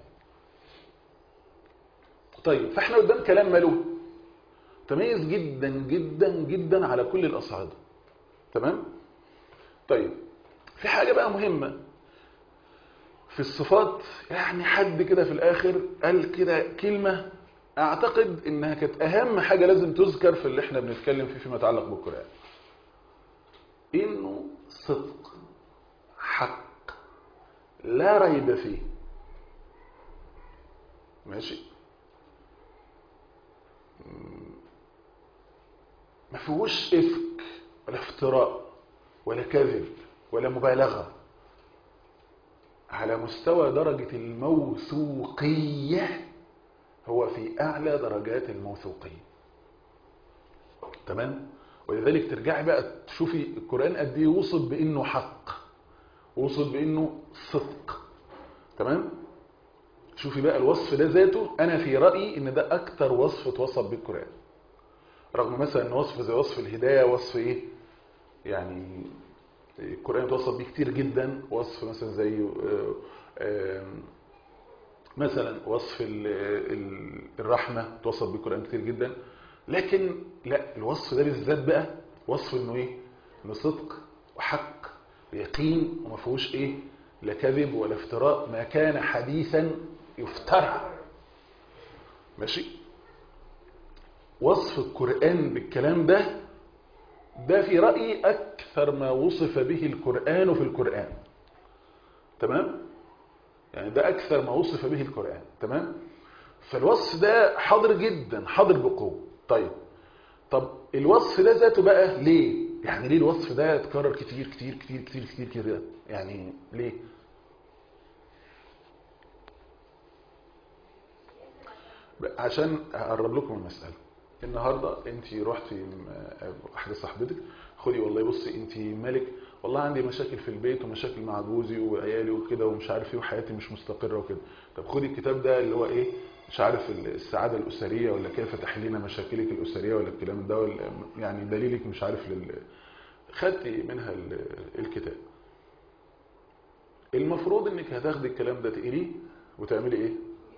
طيب فاحنا قدام كلام ماله تميز جدا جدا جدا على كل الاصعده تمام طيب في حاجه بقى مهمه في الصفات يعني حد كده في الاخر قال كده كلمه اعتقد انها كانت اهم حاجه لازم تذكر في اللي احنا بنتكلم فيه فيما يتعلق بالقران انه صدق حق لا ريب فيه ماشي ما فيهوش افك ولا افتراء ولا كذب ولا مبالغه على مستوى درجه الموثوقيه هو في اعلى درجات الموثوقيه تمام ولذلك ترجعي بقى تشوفي القران قد ايه وصف بانه حق وصف بانه صدق تمام شوفي بقى الوصف ده ذاته انا في رايي ان ده اكتر وصف اتوصف بيه القران رغم مثلا ان وصف زي وصف الهدايه وصف ايه يعني القران اتوصف بيه كتير جدا وصف مثلا زي آه، آه، مثلا وصف ال- ال- الرحمه اتوصف بيه القران كتير جدا لكن لا الوصف ده بالذات بقى وصف انه ايه انه صدق وحق ويقين وما فيهوش ايه لا كذب ولا افتراء ما كان حديثا يفترى ماشي وصف القرآن بالكلام ده ده في رأيي أكثر ما وصف به القرآن في القرآن تمام؟ يعني ده أكثر ما وصف به القرآن تمام؟ فالوصف ده حاضر جدا حاضر بقوة طيب طب الوصف ده ذاته بقى ليه؟ يعني ليه الوصف ده اتكرر كتير كتير كتير كتير كتير كده؟ يعني ليه؟ عشان اقرب لكم المساله النهارده انت رحتي م- واحده صاحبتك خدي والله بصي انت مالك والله عندي مشاكل في البيت ومشاكل مع جوزي وعيالي وكده ومش عارف ايه وحياتي مش مستقره وكده طب خدي الكتاب ده اللي هو ايه مش عارف ال- السعاده الاسريه ولا كيف تحلين مشاكلك الاسريه ولا الكلام ده ولا يعني دليلك مش عارف لل خدتي منها ال- الكتاب المفروض انك هتاخدي الكلام ده تقريه وتعملي ايه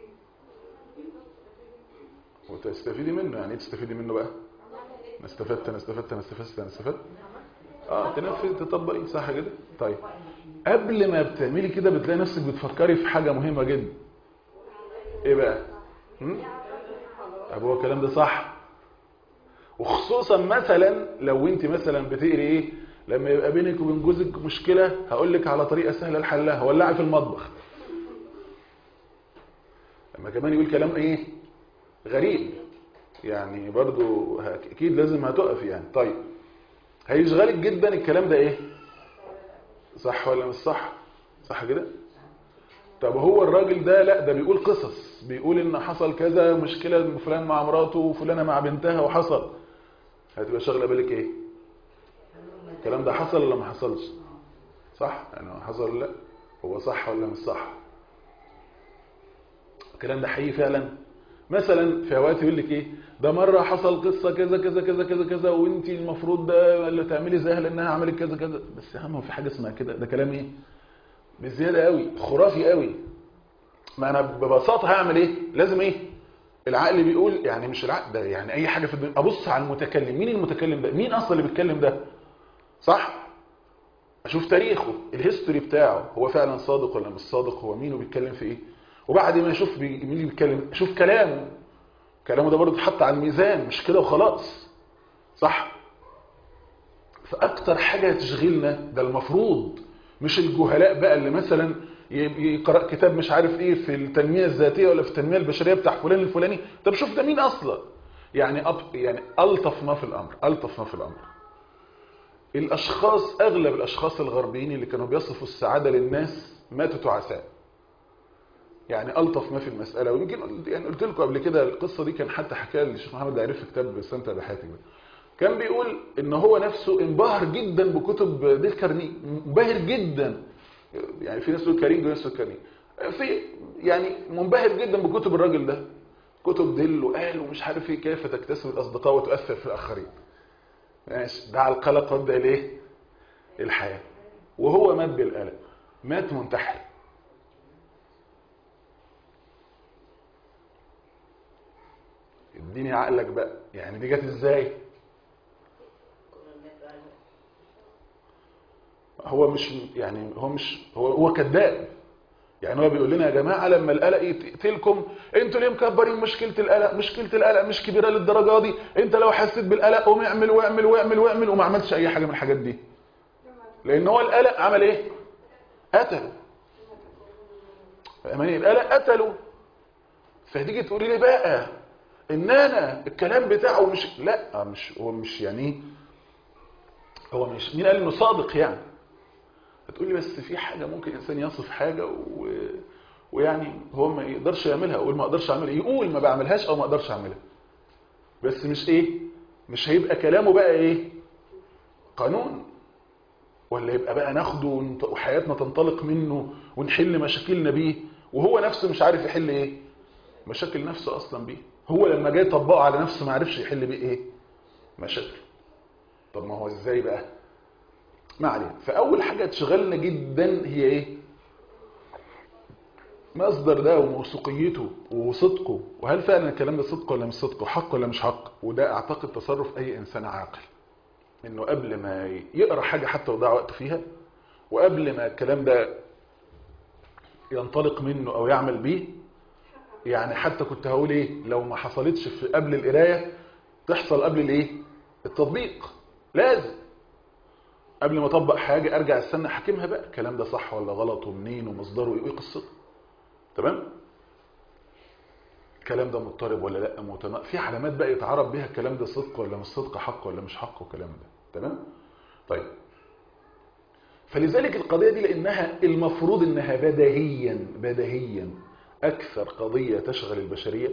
وتستفيدي منه يعني ايه تستفيدي منه بقى انا استفدت انا استفدت انا استفدت انا استفدت اه تنفذ تطبقي صح كده طيب قبل ما بتعملي كده بتلاقي نفسك بتفكري في حاجه مهمه جدا ايه بقى هم؟ طب هو الكلام ده صح وخصوصا مثلا لو انت مثلا بتقري ايه لما يبقى بينك وبين جوزك مشكله هقول لك على طريقه سهله لحلها ولعي في المطبخ لما ده كمان يقول كلام ايه غريب يعني برضو ه- اكيد لازم هتقف يعني طيب هيشغلك جدا الكلام ده ايه صح ولا مش صح صح كده طب هو الراجل ده لا ده بيقول قصص بيقول ان حصل كذا مشكلة فلان مع مراته وفلانة مع بنتها وحصل هتبقى شغلة بالك ايه الكلام ده حصل ولا ما حصلش صح يعني هو حصل ولا لا هو صح ولا مش صح الكلام ده حقيقي فعلا مثلا في اوقات يقول لك ايه ده مره حصل قصه كذا كذا كذا كذا كذا وانت المفروض ده اللي تعملي زيها لانها عملت كذا كذا بس يا عم هو في حاجه اسمها كده ده كلام ايه بزياده قوي خرافي قوي ما انا ببساطه هعمل ايه لازم ايه العقل بيقول يعني مش العقل ده يعني اي حاجه في الدنيا ابص على المتكلم مين المتكلم ده مين اصلا اللي بيتكلم ده صح اشوف تاريخه الهيستوري بتاعه هو فعلا صادق ولا مش صادق هو مين وبيتكلم في ايه وبعد ما اشوف بي- مين اللي بيتكلم اشوف كلامه كلامه ده برضه اتحط على الميزان مش كده وخلاص صح فاكتر حاجه تشغلنا ده المفروض مش الجهلاء بقى اللي مثلا ي- يقرا كتاب مش عارف ايه في التنميه الذاتيه ولا في التنميه البشريه بتاع فلان الفلاني طب شوف ده مين اصلا يعني أب يعني الطف ما في الامر الطف ما في الامر الاشخاص اغلب الاشخاص الغربيين اللي كانوا بيصفوا السعاده للناس ماتوا تعساء يعني الطف ما في المساله ويمكن قلت- يعني قلت لكم قبل كده القصه دي كان حتى حكاها الشيخ محمد عارف في كتاب استمتع بحياتك ده كان بيقول ان هو نفسه انبهر جدا بكتب ديل كارنيج منبهر جدا يعني في ناس تقول كارينج وناس تقول كارنيج في يعني منبهر جدا بكتب الراجل ده كتب ديل وقال ومش عارف ايه كيف تكتسب الاصدقاء وتؤثر في الاخرين ماشي دعا القلق وابدا الايه الحياه وهو مات بالقلق مات منتحر اديني عقلك بقى يعني دي جت ازاي هو مش يعني هو مش هو هو كذاب يعني هو بيقول لنا يا جماعه لما القلق يقتلكم انتوا ليه مكبرين مشكله القلق مشكله القلق مش كبيره للدرجه دي انت لو حسيت بالقلق قوم اعمل واعمل واعمل واعمل وما عملتش اي حاجه من الحاجات دي لان هو القلق عمل ايه قتله فاهماني القلق قتله فتيجي تقولي لي بقى ان انا الكلام بتاعه مش لا مش هو مش يعني ايه هو مش مين قال انه صادق يعني هتقولي بس في حاجه ممكن انسان يصف حاجه و... ويعني هو ما يقدرش يعملها اقول ما اقدرش اعملها يقول ما بعملهاش او ما اقدرش اعملها بس مش ايه مش هيبقى كلامه بقى ايه قانون ولا يبقى بقى ناخده ونط- وحياتنا تنطلق منه ونحل مشاكلنا بيه وهو نفسه مش عارف يحل ايه مشاكل نفسه اصلا بيه هو لما جاي يطبقه على نفسه ما عرفش يحل بيه ايه مشاكل طب ما هو ازاي بقى ما علينا فاول حاجه تشغلنا جدا هي ايه مصدر ده وموثوقيته وصدقه وهل فعلا الكلام ده صدق ولا مش صدق وحق ولا مش حق وده اعتقد تصرف اي انسان عاقل انه قبل ما يقرا حاجه حتى ويضيع وقته فيها وقبل ما الكلام ده ينطلق منه او يعمل بيه يعني حتى كنت هقول ايه لو ما حصلتش في قبل القرايه تحصل قبل الايه التطبيق لازم قبل ما اطبق حاجه ارجع استنى احاكمها بقى الكلام ده صح ولا غلط ومنين ومصدره ايه وايه قصته تمام الكلام ده مضطرب ولا لا متنا... في علامات بقى يتعرف بيها الكلام ده صدق ولا مش صدق حق ولا مش حق والكلام ده تمام طيب فلذلك القضيه دي لانها المفروض انها بديهيا بديهيا اكثر قضيه تشغل البشريه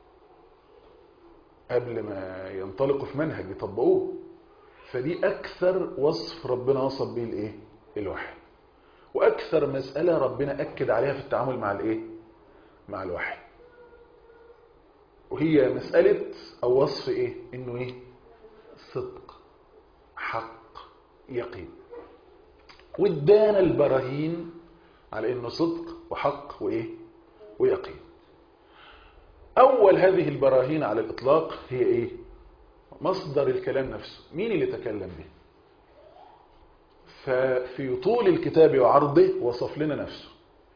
قبل ما ينطلقوا في منهج يطبقوه فدي اكثر وصف ربنا وصف به الايه الوحي واكثر مساله ربنا اكد عليها في التعامل مع الايه مع الوحي وهي مساله او وصف ايه انه ايه صدق حق يقين وادانا البراهين على انه صدق وحق وايه ويقين اول هذه البراهين على الاطلاق هي ايه مصدر الكلام نفسه مين اللي تكلم به ففي طول الكتاب وعرضه وصف لنا نفسه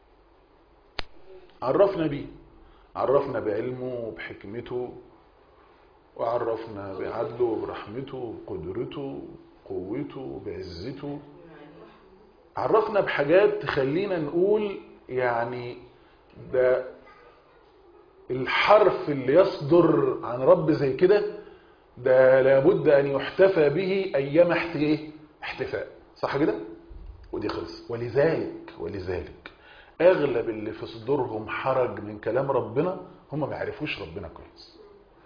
عرفنا بيه عرفنا بعلمه وبحكمته وعرفنا بعدله وبرحمته وبقدرته وقوته وبعزته عرفنا بحاجات تخلينا نقول يعني ده الحرف اللي يصدر عن رب زي كده ده لابد ان يحتفى به ايام احت- ايه احتفاء صح كده ودي خلص ولذلك ولذلك اغلب اللي في صدورهم حرج من كلام ربنا هم ما يعرفوش ربنا كويس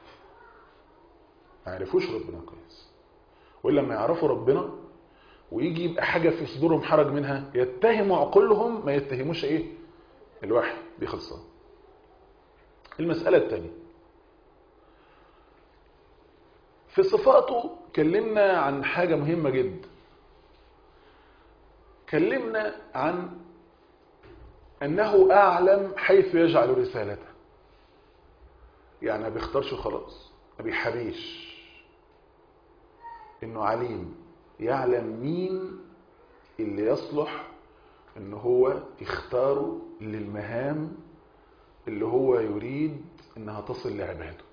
ما يعرفوش ربنا كويس ولما يعرفوا ربنا ويجي يبقى حاجة في صدورهم حرج منها يتهموا عقولهم ما يتهموش ايه الوحي دي خلصة المسألة الثانية في صفاته كلمنا عن حاجة مهمة جدا كلمنا عن أنه أعلم حيث يجعل رسالته يعني ما بيختارش خلاص ما بيحبيش إنه عليم يعلم مين اللي يصلح إن هو يختاره للمهام اللي هو يريد إنها تصل لعباده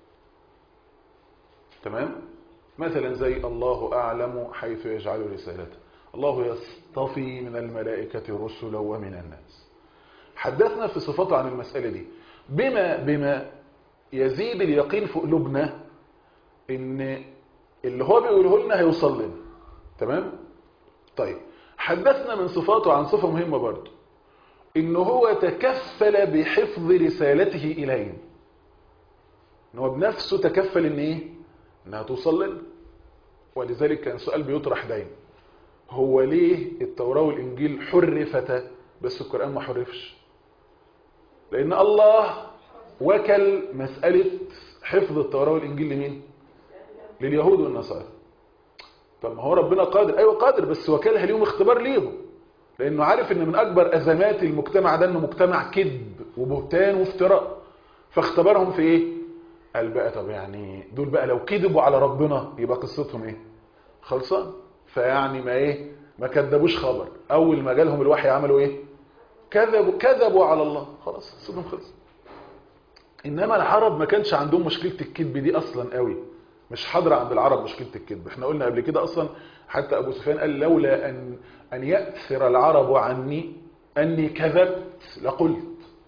تمام مثلا زي الله أعلم حيث يجعل رسالته الله يصطفي من الملائكة رسلا ومن الناس حدثنا في صفاته عن المسألة دي بما بما يزيد اليقين في قلوبنا ان اللي هو بيقوله لنا هيوصل لنا تمام طيب حدثنا من صفاته عن صفة مهمة برضه ان هو تكفل بحفظ رسالته الينا ان هو بنفسه تكفل ان ايه انها توصل لنا ولذلك كان سؤال بيطرح دايما هو ليه التوراة والإنجيل حرفتا بس القرآن ما حرفش لأن الله وكل مسألة حفظ التوراة والإنجيل لمين لليهود والنصارى طب ما هو ربنا قادر أيوة قادر بس وكلها ليهم اختبار ليهم لأنه عارف أن من أكبر أزمات المجتمع ده أنه مجتمع كذب وبهتان وافتراء فاختبرهم في إيه قال بقى طب يعني دول بقى لو كذبوا على ربنا يبقى قصتهم إيه خلصان فيعني ما ايه ما كذبوش خبر اول ما جالهم الوحي عملوا ايه كذبوا كذبوا على الله خلاص صدهم خلص انما العرب ما كانش عندهم مشكله الكذب دي اصلا قوي مش حاضره عند العرب مشكله الكذب احنا قلنا قبل كده اصلا حتى ابو سفيان قال لولا ان ان ياثر العرب عني اني كذبت لقلت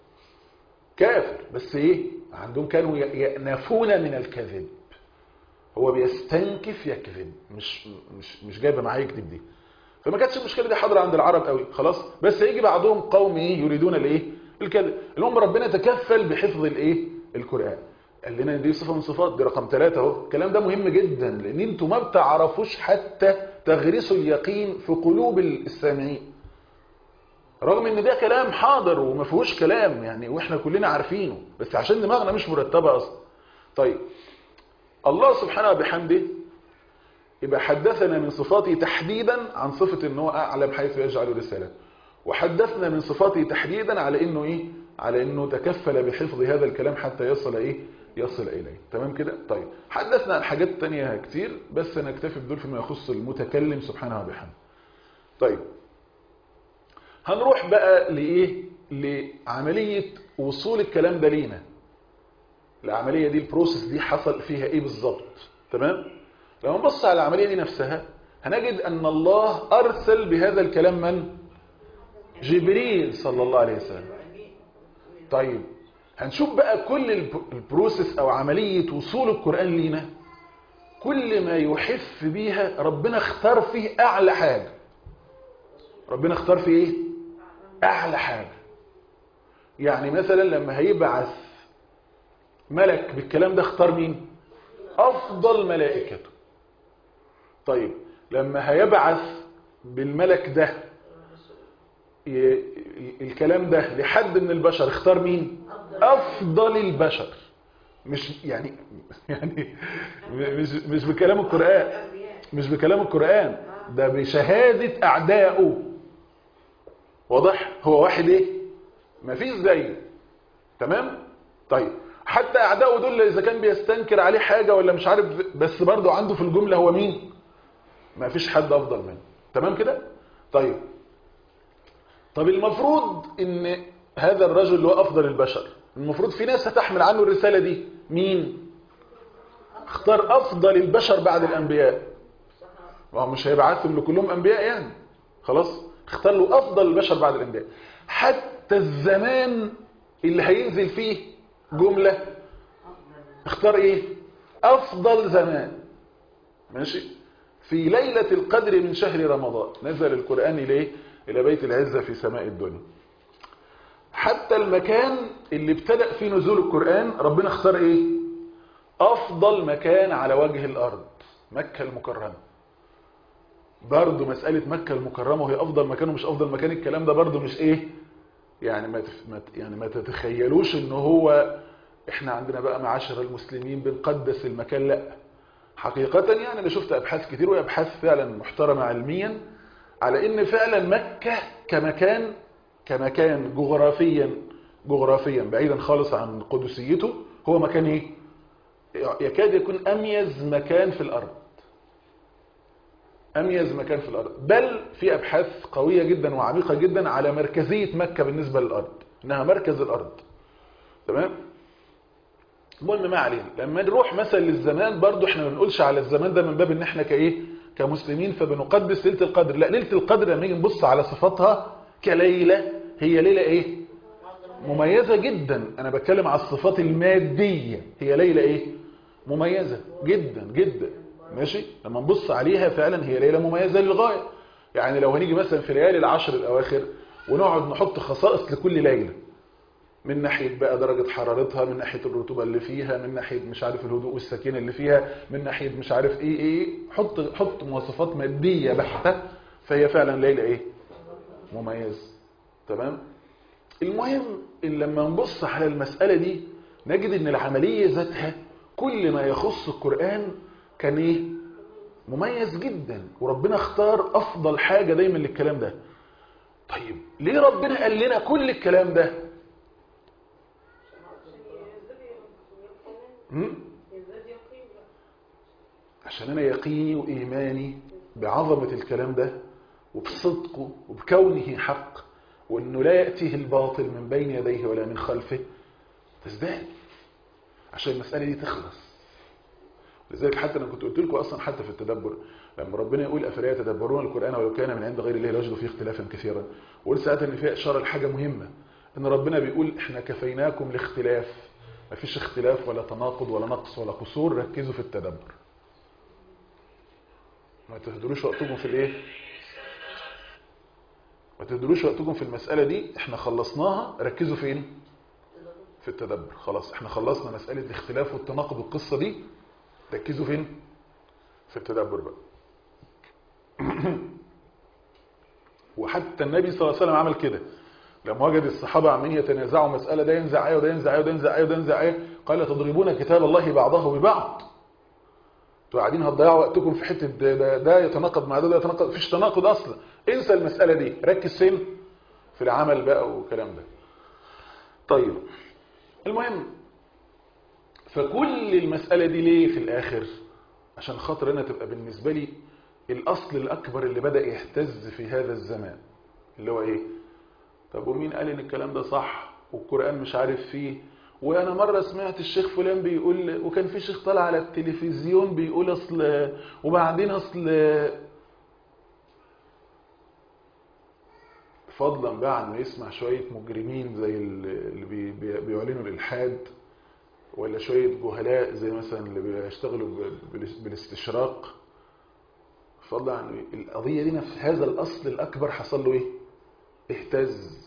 كافر بس ايه عندهم كانوا يأنفون من الكذب هو بيستنكف يكذب مش مش مش جايبه معاه يكذب دي فما كانتش المشكله دي حاضره عند العرب قوي خلاص بس هيجي بعضهم قوم ايه يريدون الايه الكذب المهم ربنا تكفل بحفظ الايه القران قال لنا دي صفه من صفات دي رقم ثلاثة اهو الكلام ده مهم جدا لان انتوا ما بتعرفوش حتى تغرسوا اليقين في قلوب السامعين رغم ان ده كلام حاضر وما فيهوش كلام يعني واحنا كلنا عارفينه بس عشان دماغنا مش مرتبه اصلا طيب الله سبحانه وبحمده يبقى حدثنا من صفاته تحديدا عن صفة ان هو اعلم حيث يجعل رسالة وحدثنا من صفاته تحديدا على انه ايه على انه تكفل بحفظ هذا الكلام حتى يصل ايه يصل اليه تمام كده طيب حدثنا عن حاجات تانية كتير بس نكتفي بدول فيما يخص المتكلم سبحانه وبحمده طيب هنروح بقى لايه لعملية وصول الكلام ده لينا العملية دي البروسيس دي حصل فيها ايه بالظبط تمام لما نبص على العملية دي نفسها هنجد ان الله ارسل بهذا الكلام من جبريل صلى الله عليه وسلم طيب هنشوف بقى كل البروسيس او عملية وصول القرآن لينا كل ما يحف بيها ربنا اختار فيه اعلى حاجة ربنا اختار فيه ايه اعلى حاجة يعني مثلا لما هيبعث ملك بالكلام ده اختار مين افضل ملائكته طيب لما هيبعث بالملك ده ي... الكلام ده لحد من البشر اختار مين افضل البشر مش يعني يعني مش مش بكلام القرآن مش بكلام القرآن ده بشهادة اعدائه واضح هو واحد ايه مفيش زيه تمام طيب حتى اعدائه دول اذا كان بيستنكر عليه حاجة ولا مش عارف بس برضه عنده في الجملة هو مين ما فيش حد افضل منه تمام كده طيب طب المفروض ان هذا الرجل اللي هو افضل البشر المفروض في ناس هتحمل عنه الرسالة دي مين اختار افضل البشر بعد الانبياء ما مش هيبعثهم لكلهم انبياء يعني خلاص اختار له افضل البشر بعد الانبياء حتى الزمان اللي هينزل فيه جملة اختار ايه افضل زمان ماشي في ليلة القدر من شهر رمضان نزل القرآن إليه إلى بيت العزة في سماء الدنيا حتى المكان اللي ابتدأ فيه نزول القرآن ربنا اختار ايه افضل مكان على وجه الارض مكة المكرمة برضو مسألة مكة المكرمة وهي افضل مكان ومش افضل مكان الكلام ده برضو مش ايه يعني ما تف... ما ت- يعني ما تتخيلوش ان هو احنا عندنا بقى معاشر المسلمين بنقدس المكان لا حقيقة يعني انا شفت ابحاث كتير وابحاث فعلا محترمة علميا على ان فعلا مكة كمكان كمكان جغرافيا جغرافيا بعيدا خالص عن قدسيته هو مكان ايه يكاد يكون اميز مكان في الارض اميز مكان في الارض بل في ابحاث قوية جدا وعميقة جدا على مركزية مكة بالنسبة للارض انها مركز الارض تمام المهم ما علينا لما نروح مثلا للزمان برضو احنا ما بنقولش على الزمان ده من باب ان احنا كايه كمسلمين فبنقدس ليله القدر لا ليله القدر لما نيجي نبص على صفاتها كليله هي ليله ايه مميزه جدا انا بتكلم على الصفات الماديه هي ليله ايه مميزه جدا جدا ماشي لما نبص عليها فعلا هي ليله مميزه للغايه يعني لو هنيجي مثلا في ليالي العشر الاواخر ونقعد نحط خصائص لكل ليله من ناحية بقى درجة حرارتها من ناحية الرطوبة اللي فيها من ناحية مش عارف الهدوء والسكينة اللي فيها من ناحية مش عارف ايه ايه حط حط مواصفات مادية بحتة فهي فعلا ليلة ايه مميز تمام المهم ان لما نبص على المسألة دي نجد ان العملية ذاتها كل ما يخص القرآن كان ايه مميز جدا وربنا اختار افضل حاجة دايما للكلام ده طيب ليه ربنا قال لنا كل الكلام ده هم؟ عشان انا يقيني وايماني بعظمة الكلام ده وبصدقه وبكونه حق وانه لا يأتيه الباطل من بين يديه ولا من خلفه تزداد عشان المسألة دي تخلص لذلك حتى انا كنت قلت لكم اصلا حتى في التدبر لما ربنا يقول افلا يتدبرون القران ولو كان من عند غير الله لوجدوا فيه اختلافا كثيرا وقلت ساعتها ان فيها اشاره لحاجه مهمه ان ربنا بيقول احنا كفيناكم الاختلاف مفيش اختلاف ولا تناقض ولا نقص ولا قصور ركزوا في التدبر ما تهدروش وقتكم في الايه ما تهدروش وقتكم في المسألة دي احنا خلصناها ركزوا فين في التدبر خلاص احنا خلصنا مسألة الاختلاف والتناقض والقصة دي ركزوا فين في التدبر بقى وحتى النبي صلى الله عليه وسلم عمل كده لما وجد الصحابة عمالين يتنازعوا مسألة ده ينزع ايه وده ينزع ايه وده ينزع ايه وده ينزع ايه قال تضربون كتاب الله بعضه ببعض انتوا قاعدين هتضيعوا وقتكم في حتة ده, ده, ده يتناقض مع ده ده يتناقض مفيش تناقض اصلا انسى المسألة دي ركز فين في العمل بقى والكلام ده طيب المهم فكل المسألة دي ليه في الآخر عشان خاطر انا تبقى بالنسبة لي الأصل الأكبر اللي بدأ يهتز في هذا الزمان اللي هو ايه طب ومين قال ان الكلام ده صح والقرآن مش عارف فيه وانا مرة سمعت الشيخ فلان بيقول وكان في شيخ طالع على التلفزيون بيقول اصل وبعدين اصل فضلا بقى عن يسمع شوية مجرمين زي اللي بي بي بيعلنوا الالحاد ولا شوية جهلاء زي مثلا اللي بيشتغلوا بالاستشراق فضلا عن القضية دي في هذا الأصل الأكبر حصل له إيه؟ اهتز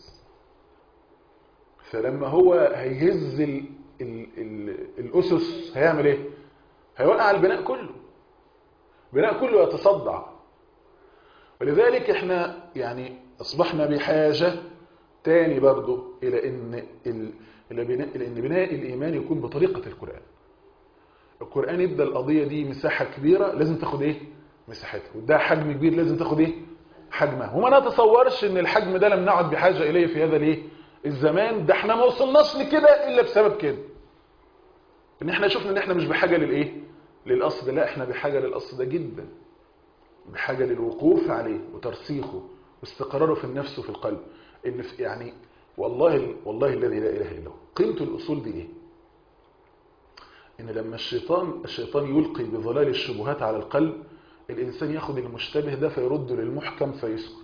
فلما هو هيهز ال ال ال الأسس هيعمل إيه؟ هيوقع البناء كله البناء كله يتصدع ولذلك احنا يعني أصبحنا بحاجة تاني برضو إلى إن ال إلى بناء إلى إن بناء الإيمان يكون بطريقة القرآن القرآن ادى القضية دي مساحة كبيرة لازم تاخد إيه؟ مساحتها وده حجم كبير لازم تاخد إيه؟ حجمها وما نتصورش ان الحجم ده لم نعد بحاجة اليه في هذا الايه الزمان ده احنا ما وصلناش لكده الا بسبب كده ان احنا شفنا ان احنا مش بحاجة للايه للاصل لا احنا بحاجة للاصل ده جدا بحاجة للوقوف عليه وترسيخه واستقراره في النفس وفي القلب ان في يعني والله والله الذي لا اله الا هو قيمة الاصول دي ايه ان لما الشيطان الشيطان يلقي بظلال الشبهات على القلب الإنسان ياخد المشتبه ده فيرده للمحكم فيسكت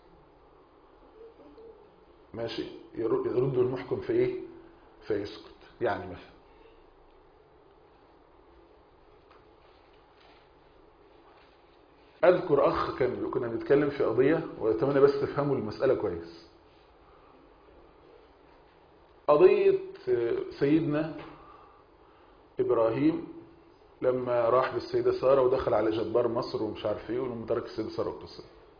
ماشي يرده للمحكم في إيه فيسكت يعني مثلا اذكر اخ كان كنا بنتكلم في قضيه واتمنى بس تفهموا المساله كويس قضيه سيدنا ابراهيم لما راح بالسيده ساره ودخل على جبار مصر ومش عارف ايه ولما ترك السيده ساره والقصه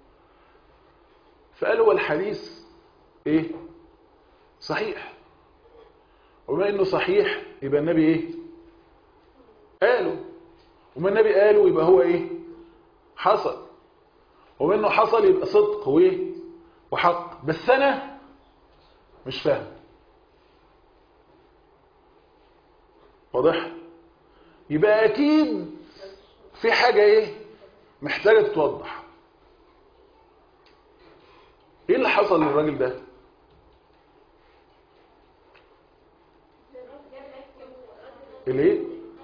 فقال هو الحديث ايه صحيح وبما انه صحيح يبقى النبي ايه قاله وما النبي قاله يبقى هو ايه حصل وما انه حصل يبقى صدق وايه وحق بس انا مش فاهم واضح يبقى اكيد في حاجه ايه محتاجه تتوضح ايه اللي حصل للراجل ده الايه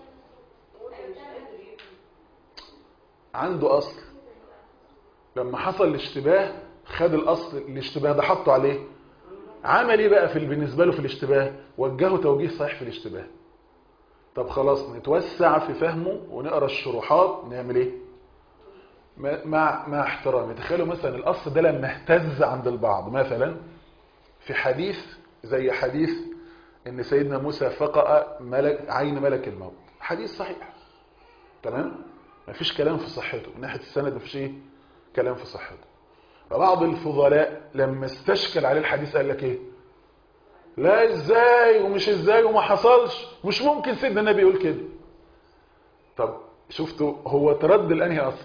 عنده اصل لما حصل الاشتباه خد الاصل الاشتباه ده حطه عليه عمل ايه بقى في بالنسبه له في الاشتباه وجهه توجيه صحيح في الاشتباه طب خلاص نتوسع في فهمه ونقرا الشروحات نعمل ايه مع مع احترامي تخيلوا مثلا الاصل ده لما اهتز عند البعض مثلا في حديث زي حديث ان سيدنا موسى فقأ ملك عين ملك الموت حديث صحيح تمام مفيش كلام في صحته من ناحيه السند مفيش ايه كلام في صحته فبعض الفضلاء لما استشكل عليه الحديث قال لك ايه لا ازاي ومش ازاي وما حصلش مش ممكن سيدنا النبي يقول كده طب شفتوا هو ترد لانهي اصل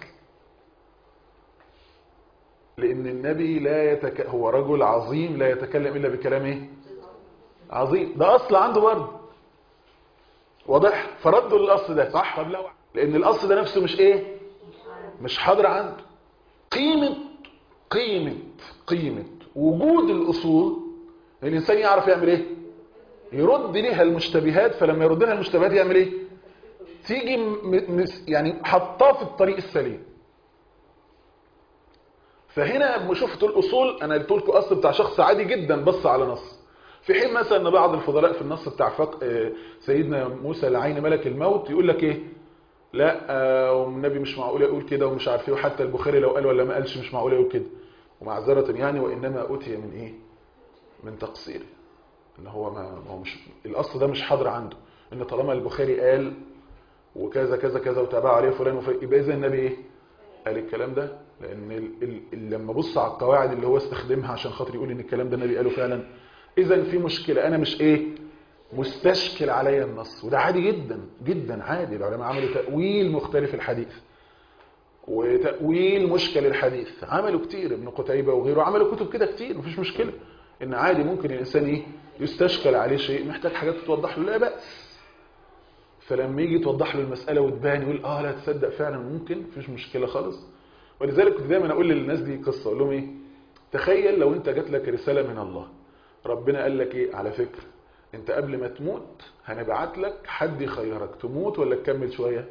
لان النبي لا يتك... هو رجل عظيم لا يتكلم الا بكلام ايه عظيم ده اصل عنده برضه واضح فردوا للاصل ده صح طب لو لان الاصل ده نفسه مش ايه مش حاضر عنده قيمه قيمه قيمه وجود الاصول الانسان يعرف يعمل ايه يرد ليها المشتبهات فلما يرد لها المشتبهات يعمل ايه تيجي م... يعني حطاه في الطريق السليم فهنا لما شفت الاصول انا قلت لكم اصل بتاع شخص عادي جدا بص على نص في حين مثلا ان بعض الفضلاء في النص بتاع فق... سيدنا موسى لعين ملك الموت يقول لك ايه لا والنبي مش معقول يقول كده ومش عارف ايه وحتى البخاري لو قال ولا ما قالش مش معقول يقول كده ومعذره يعني وانما اوتي من ايه من تقصير ان هو ما هو مش الاصل ده مش حاضر عنده ان طالما البخاري قال وكذا كذا كذا وتابع عليه فلان وفلان يبقى اذا النبي ايه قال الكلام ده لان ال ال لما بص على القواعد اللي هو استخدمها عشان خاطر يقول ان الكلام ده النبي قاله فعلا اذا في مشكله انا مش ايه مستشكل عليا النص وده عادي جدا جدا عادي العلماء عملوا تاويل مختلف الحديث وتاويل مشكل الحديث عملوا كتير ابن قتيبه وغيره عملوا كتب كده كتير مفيش مشكله ان عادي ممكن الانسان ايه يستشكل عليه شيء محتاج حاجات تتوضح له لا باس فلما يجي توضح له المساله وتبان يقول اه لا تصدق فعلا ممكن مفيش مشكله خالص ولذلك كنت دايما اقول للناس دي قصه اقول لهم ايه تخيل لو انت جات لك رساله من الله ربنا قال لك ايه على فكره انت قبل ما تموت هنبعت لك حد يخيرك تموت ولا تكمل شويه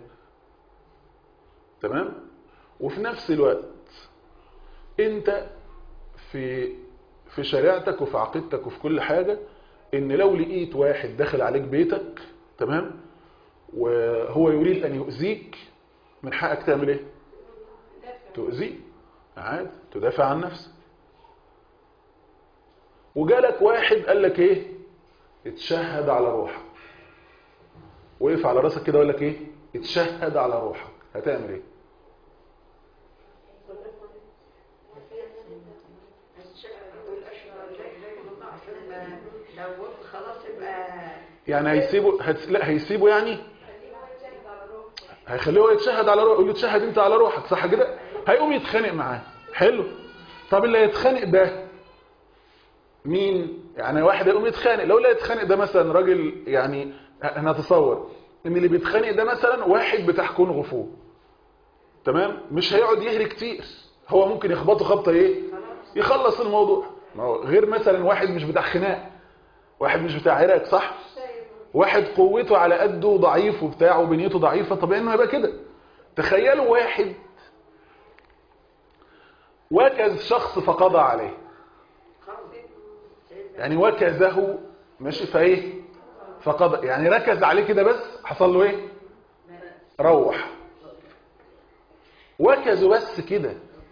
تمام وفي نفس الوقت انت في في شريعتك وفي عقيدتك وفي كل حاجه ان لو لقيت واحد داخل عليك بيتك تمام وهو يريد ان يؤذيك من حقك تعمل ايه تؤذيه عادي تدافع عن نفسك وجالك واحد قال لك ايه اتشهد على روحك وقف على راسك كده وقال لك ايه اتشهد على روحك هتعمل ايه يعني هيسيبه هت... لا هيسيبه يعني هيخليه يتشهد على روحه يقول له تشهد انت على روحك صح كده هيقوم يتخانق معاه حلو طب اللي يتخانق ده مين يعني واحد يقوم يتخانق لو لا يتخانق ده مثلا راجل يعني هنتصور ان اللي بيتخانق ده مثلا واحد بتاع كون غفور تمام مش هيقعد يهري كتير هو ممكن يخبطه خبطه ايه يخلص الموضوع ما هو غير مثلا واحد مش بتاع خناق واحد مش بتاع عراك صح واحد قوته على قده ضعيف وبتاع وبنيته ضعيفه طبيعي انه يبقى كده تخيلوا واحد وكز شخص فقضى عليه يعني وكزه ماشي فايه فقضى يعني ركز عليه كده بس حصل له ايه روح وكزوا بس كده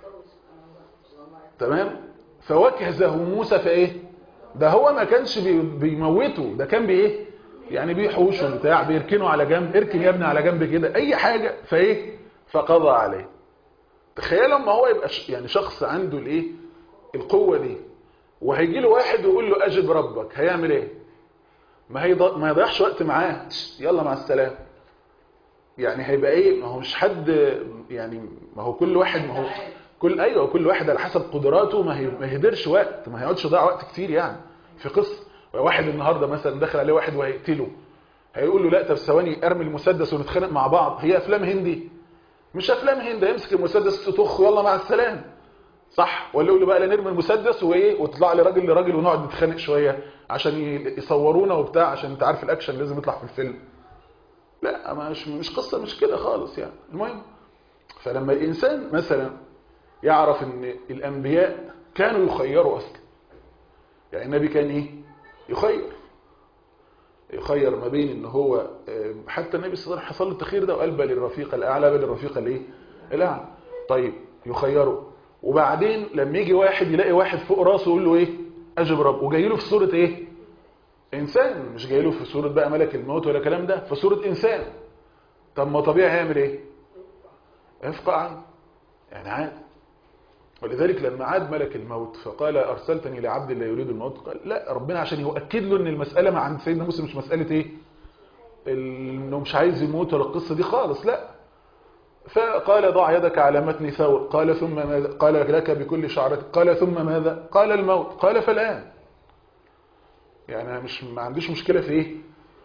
تمام فوكزه موسى في ايه ده هو ما كانش بي- بيموته ده كان بايه يعني بيحوشه بتاع بيركنه على جنب اركن يا ابني على جنب كده اي حاجه فايه فقضى عليه تخيل لما هو يبقى ش- يعني شخص عنده الايه القوه دي وهيجي له واحد ويقول له اجب ربك هيعمل ايه ما هيض... ما يضيعش وقت معاه يلا مع السلامه يعني هيبقى ايه ما هو مش حد يعني ما هو كل واحد ما هو كل ايوه كل واحد على حسب قدراته ما هي ما يهدرش وقت ما هيقعدش يضيع وقت كتير يعني في قصه واحد النهارده مثلا دخل عليه واحد وهيقتله هيقول له لا طب ثواني ارمي المسدس ونتخانق مع بعض هي افلام هندي مش افلام هندي يمسك المسدس تطخ يلا مع السلامه صح ولا يقول له بقى لا نرمي المسدس وايه وتطلع لي راجل لراجل ونقعد نتخانق شويه عشان ي- يصورونا وبتاع عشان انت عارف الاكشن لازم يطلع في الفيلم لا مش مش قصه مش كده خالص يعني المهم فلما الانسان مثلا يعرف ان الانبياء كانوا يخيروا اصلا يعني النبي كان ايه يخير يخير ما بين ان هو آه، حتى النبي صلى الله عليه وسلم حصل له التخير ده وقال بل الرفيق الاعلى بل الرفيق الايه الاعلى طيب يخيره وبعدين لما يجي واحد يلاقي واحد فوق راسه يقول له ايه اجب رب وجاي له في صوره ايه انسان مش جاي له في صوره بقى ملك الموت ولا كلام ده في صوره انسان طب ما طبيعي هيعمل ايه يفقع عنه يعني عادي ولذلك لما عاد ملك الموت فقال أرسلتني لعبد لا يريد الموت قال لا ربنا عشان يؤكد له ان المسألة مع عند سيدنا موسى مش مسألة ايه انه مش عايز يموت ولا القصة دي خالص لا فقال ضع يدك على متن ثور قال ثم ماذا قال لك بكل شعرة قال ثم ماذا قال الموت قال فالآن يعني أنا مش ما عنديش مشكلة في ايه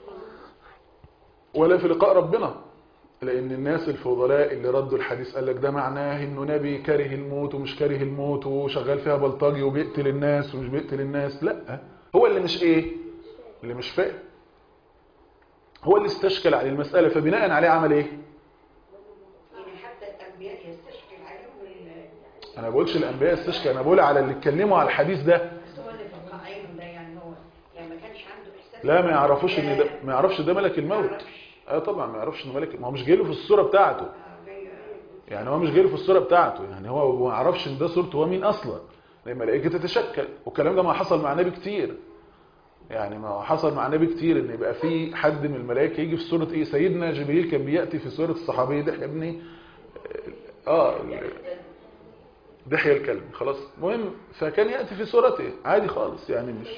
ولا في لقاء ربنا لان الناس الفضلاء اللي ردوا الحديث قال لك ده معناه انه نبي كاره الموت ومش كاره الموت وشغال فيها بلطجي وبيقتل الناس ومش بيقتل الناس لا هو اللي مش ايه اللي مش فاهم هو اللي استشكل على المسألة فبناء عليه عمل ايه يعني حتى الأنبياء يستشكل عليهم ال- انا بقولش الانبياء استشكل انا بقول على اللي اتكلموا على الحديث ده بس هو اللي فقع عينه ده يعني هو يعني ما كانش عنده إحساس لا ما يعرفوش ان ده ما يعرفش ده ملك الموت يعرفش. اه طبعا ما يعرفش انه ملك ما هو مش جاي له في الصورة بتاعته آه، جاي- يعني هو مش جاي له في الصورة بتاعته يعني هو ما يعرفش ان ده صورته هو مين اصلا لان الملائكة تتشكل والكلام ده ما حصل مع نبي كتير يعني ما حصل مع نبي كتير ان يبقى في حد من الملائكة يجي في صورة ايه سيدنا جبريل كان بيأتي في صورة الصحابي دحية ابن اه دحية الكلب خلاص المهم فكان يأتي في صورته عادي خالص يعني مش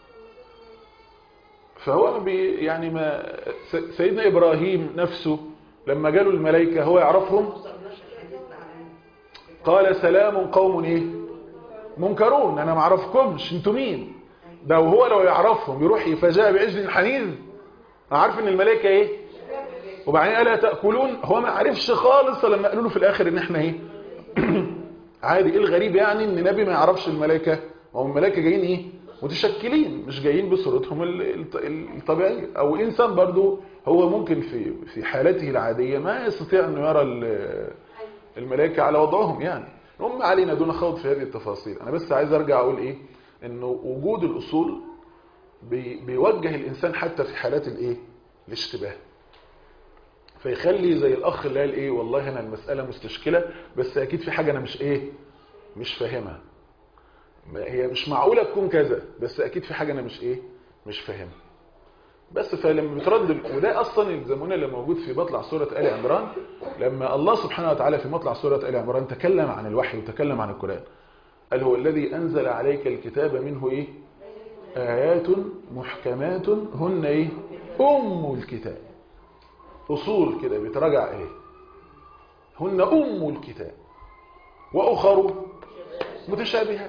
فهو ما بي يعني ما س- سيدنا إبراهيم نفسه لما جاله الملائكة هو يعرفهم ما وصلناش الحديث عن قال سلام قوم ايه منكرون انا ما اعرفكمش انتوا مين ده وهو لو يعرفهم يروح يفاجئ بعجل حنيذ عارف ان الملائكه ايه وبعدين قال تاكلون هو ما عرفش خالص لما قالوا له في الاخر ان احنا ايه عادي ايه الغريب يعني ان نبي ما يعرفش الملائكه ما هم الملائكه جايين ايه متشكلين مش جايين بصورتهم ال- ال- الطبيعيه او انسان برضو هو ممكن في في حالته العاديه ما يستطيع انه يرى ال- الملائكه على وضعهم يعني هم علينا دون خوض في هذه التفاصيل انا بس عايز ارجع اقول ايه انه وجود الاصول بي بيوجه الانسان حتى في حالات الايه الاشتباه فيخلي زي الاخ اللي قال ايه والله انا المساله مستشكله بس اكيد في حاجه انا مش ايه مش فاهمها ما- هي مش معقوله تكون كذا بس اكيد في حاجه انا مش ايه مش فاهمها بس فلما بترد وده اصلا الزمونه اللي موجود في مطلع سوره ال عمران لما الله سبحانه وتعالى في مطلع سوره ال عمران تكلم عن الوحي وتكلم عن القران قال هو الذي انزل عليك الكتاب منه ايه ايات محكمات هن ايه ام الكتاب اصول كده بيتراجع ايه هن ام الكتاب واخر متشابهات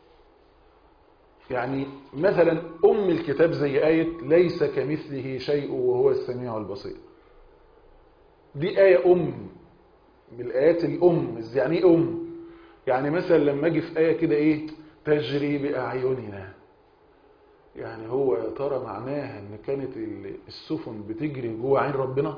يعني مثلا أم الكتاب زي آية ليس كمثله شيء وهو السميع البصير دي آية أم من الآيات الأم يعني إيه أم يعني مثلا لما أجي في آية كده إيه تجري بأعيننا يعني هو يا ترى معناها إن كانت ال- السفن بتجري جوه عين ربنا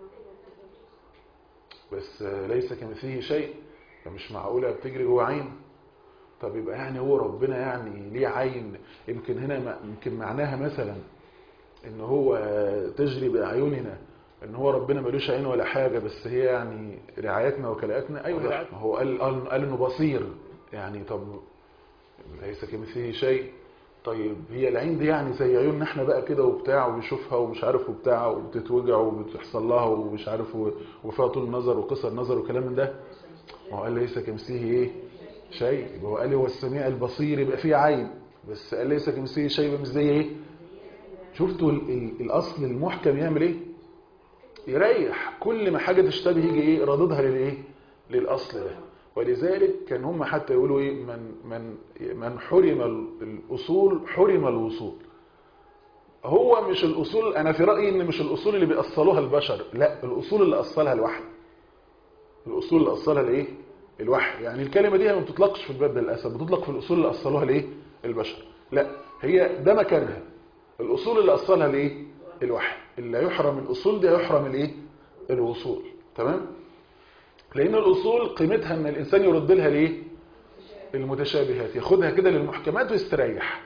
بس ليس كمثله شيء فمش معقولة بتجري جوه عين طب يبقى يعني هو ربنا يعني ليه عين يمكن هنا يمكن معناها مثلا ان هو تجري باعيننا ان هو ربنا ملوش عين ولا حاجة بس هي يعني رعايتنا وكلاءتنا ايوه هي رعايتنا هو قال قال, قال انه بصير يعني طب ليس كمثله شيء طيب هي العين دي يعني زي عيوننا احنا بقى كده وبتاع وبيشوفها ومش عارف وبتاع وبتتوجع وبتحصل لها ومش عارف و- وفيها طول نظر وقصر نظر وكلام من ده ما هو قال ليس كمثله ايه شيء يبقى هو قال هو السميع البصير يبقى فيه عين بس قال ليس كمثله شيء يبقى مش زي ايه شفتوا ال ال الاصل المحكم يعمل ايه يريح كل ما حاجة تشتبه يجي ايه رددها للايه للاصل ده ولذلك كان هم حتى يقولوا ايه من من من حرم ال- الاصول حرم الوصول هو مش الاصول انا في رايي ان مش الاصول اللي بيأصلوها البشر لا الاصول اللي اصلها الوحي الاصول اللي اصلها الايه الوحي يعني الكلمه دي ما بتطلقش في الباب ده للاسف بتطلق في الاصول اللي اصلوها الايه البشر لا هي ده مكانها الاصول اللي اصلها الايه الوحي اللي يحرم الاصول دي يحرم الايه الوصول تمام لان الاصول قيمتها ان الانسان يرد لها الايه المتشابهات ياخدها كده للمحكمات ويستريح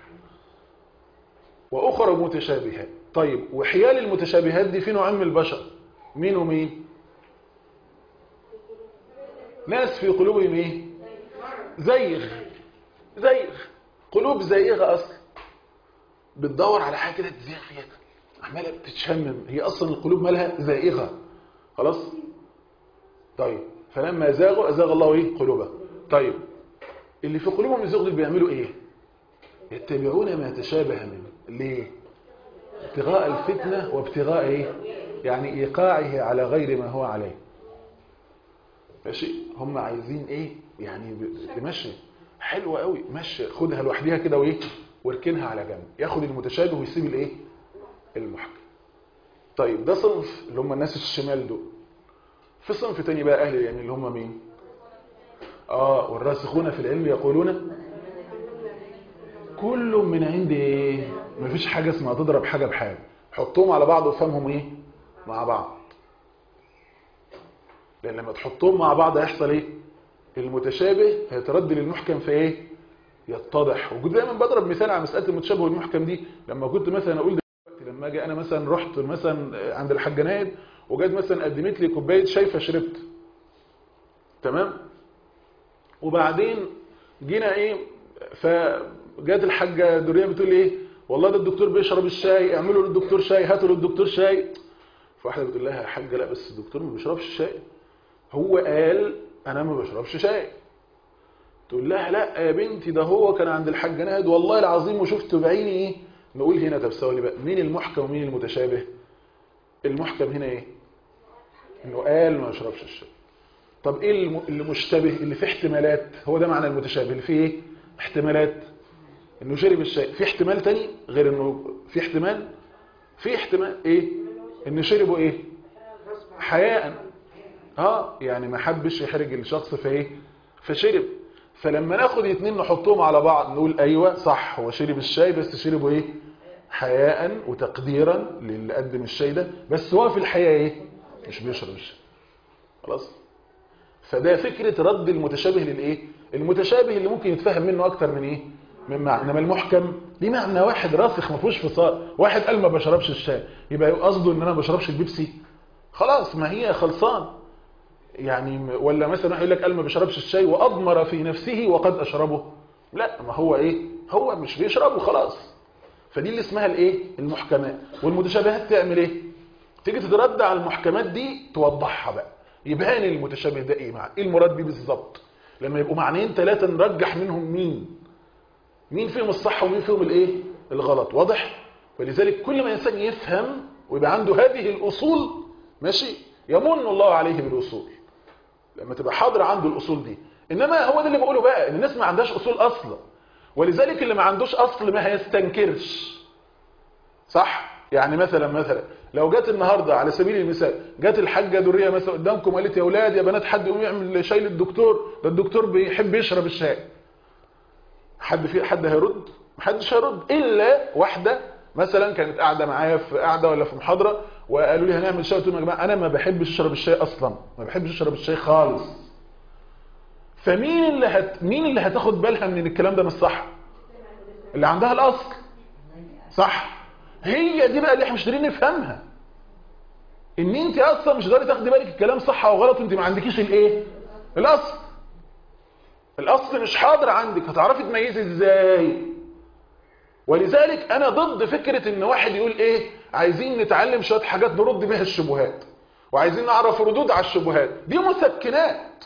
واخرى متشابهات طيب وحيال المتشابهات دي في نوعين من البشر مين ومين ناس في قلوبهم ايه زيغ زيغ قلوب زيغه اصلا بتدور على حاجه كده تزيغ فيها عماله بتتشمم هي اصلا القلوب مالها زائغه خلاص طيب فلما زاغوا ازاغ الله ايه قلوبهم طيب اللي في قلوبهم الزيغ دول بيعملوا ايه يتبعون ما تشابه منه ليه ابتغاء الفتنه وابتغاء ايه يعني ايقاعه على غير ما هو عليه ماشي هم عايزين ايه يعني ب- تمشي حلوه قوي مشي خدها لوحدها كده وايه واركنها على جنب ياخد المتشابه ويسيب الايه المحكم طيب ده صنف اللي هم الناس الشمال دول في صنف تاني بقى اهل اليمين اللي هم مين اه والراسخون في العلم يقولون كل من عند ايه مفيش حاجه اسمها تضرب حاجه بحاجه حطهم على بعض وفهمهم ايه مع بعض لان لما تحطهم مع بعض هيحصل ايه المتشابه هيترد للمحكم في ايه يتضح وكنت دايما بضرب مثال على مساله المتشابه والمحكم دي لما كنت مثلا اقول دلوقتي لما اجي انا مثلا رحت مثلا عند الحاجه نايد وجت مثلا قدمت لي كوبايه شاي فشربت تمام وبعدين جينا ايه فجت الحاجه دريه بتقول ايه والله ده الدكتور بيشرب الشاي اعملوا للدكتور شاي هاتوا للدكتور شاي فواحده بتقول لها يا حاجه لا بس الدكتور ما بيشربش شاي هو قال انا ما بشربش شاي تقول لها لا يا بنتي ده هو كان عند الحاج ناهد والله العظيم وشفته بعيني ايه نقول هنا طب ثواني بقى مين المحكم ومين المتشابه المحكم هنا ايه انه قال ما يشربش الشاي طب ايه الم- اللي مشتبه اللي فيه احتمالات هو ده معنى المتشابه اللي فيه ايه احتمالات انه شرب الشاي في احتمال تاني غير انه في احتمال في احتمال ايه ان شربه ايه حياء اه يعني ما حبش يحرج الشخص فايه فشرب فلما ناخد اتنين نحطهم على بعض نقول ايوه صح هو شرب الشاي بس شربه ايه حياء وتقديرا للي قدم الشاي ده بس هو في الحقيقه ايه مش بيشرب الشاي خلاص فده فكرة رد المتشابه للايه المتشابه اللي ممكن يتفهم منه اكتر من ايه من معنى انما المحكم ليه معنى واحد راسخ ما فيهوش فصال واحد قال ما بشربش الشاي يبقى قصده ان انا ما بشربش البيبسي خلاص ما هي خلصان يعني م- ولا مثلا واحد يقول لك قال ما بيشربش الشاي واضمر في نفسه وقد اشربه لا ما هو ايه هو مش بيشربه خلاص فدي اللي اسمها الايه المحكمات والمتشابهات تعمل ايه تيجي تترد على المحكمات دي توضحها بقى يبان المتشابه ده ايه مع ايه المراد بيه بالظبط لما يبقوا معنيين ثلاثه نرجح منهم مين مين فيهم الصح ومين فيهم الايه الغلط واضح ولذلك كل ما انسان يفهم ويبقى عنده هذه الاصول ماشي يمن الله عليه بالاصول لما تبقى حاضر عنده الاصول دي انما هو ده اللي بقوله بقى ان الناس ما عندهاش اصول اصلا ولذلك اللي ما عندوش اصل ما هيستنكرش صح يعني مثلا مثلا لو جت النهارده على سبيل المثال جت الحاجه دريه مثلا قدامكم قالت يا اولاد يا بنات حد يقوم يعمل شاي للدكتور ده الدكتور بيحب يشرب الشاي حد في حد هيرد محدش هيرد الا واحده مثلا كانت قاعده معايا في قاعده ولا في محاضره وقالوا لي هنعمل شاي قلت لهم يا جماعه انا ما بحبش اشرب الشاي اصلا ما بحبش اشرب الشاي خالص فمين اللي هت... مين اللي هتاخد بالها من الكلام ده مش صح اللي عندها الاصل صح هي دي بقى اللي احنا مش قادرين نفهمها ان انت اصلا مش قادره تاخدي بالك الكلام صح او غلط وانت ما عندكيش الايه الاصل الاصل مش حاضر عندك هتعرفي تميزي ازاي ولذلك انا ضد فكره ان واحد يقول ايه عايزين نتعلم شويه حاجات نرد بيها الشبهات وعايزين نعرف ردود على الشبهات دي مسكنات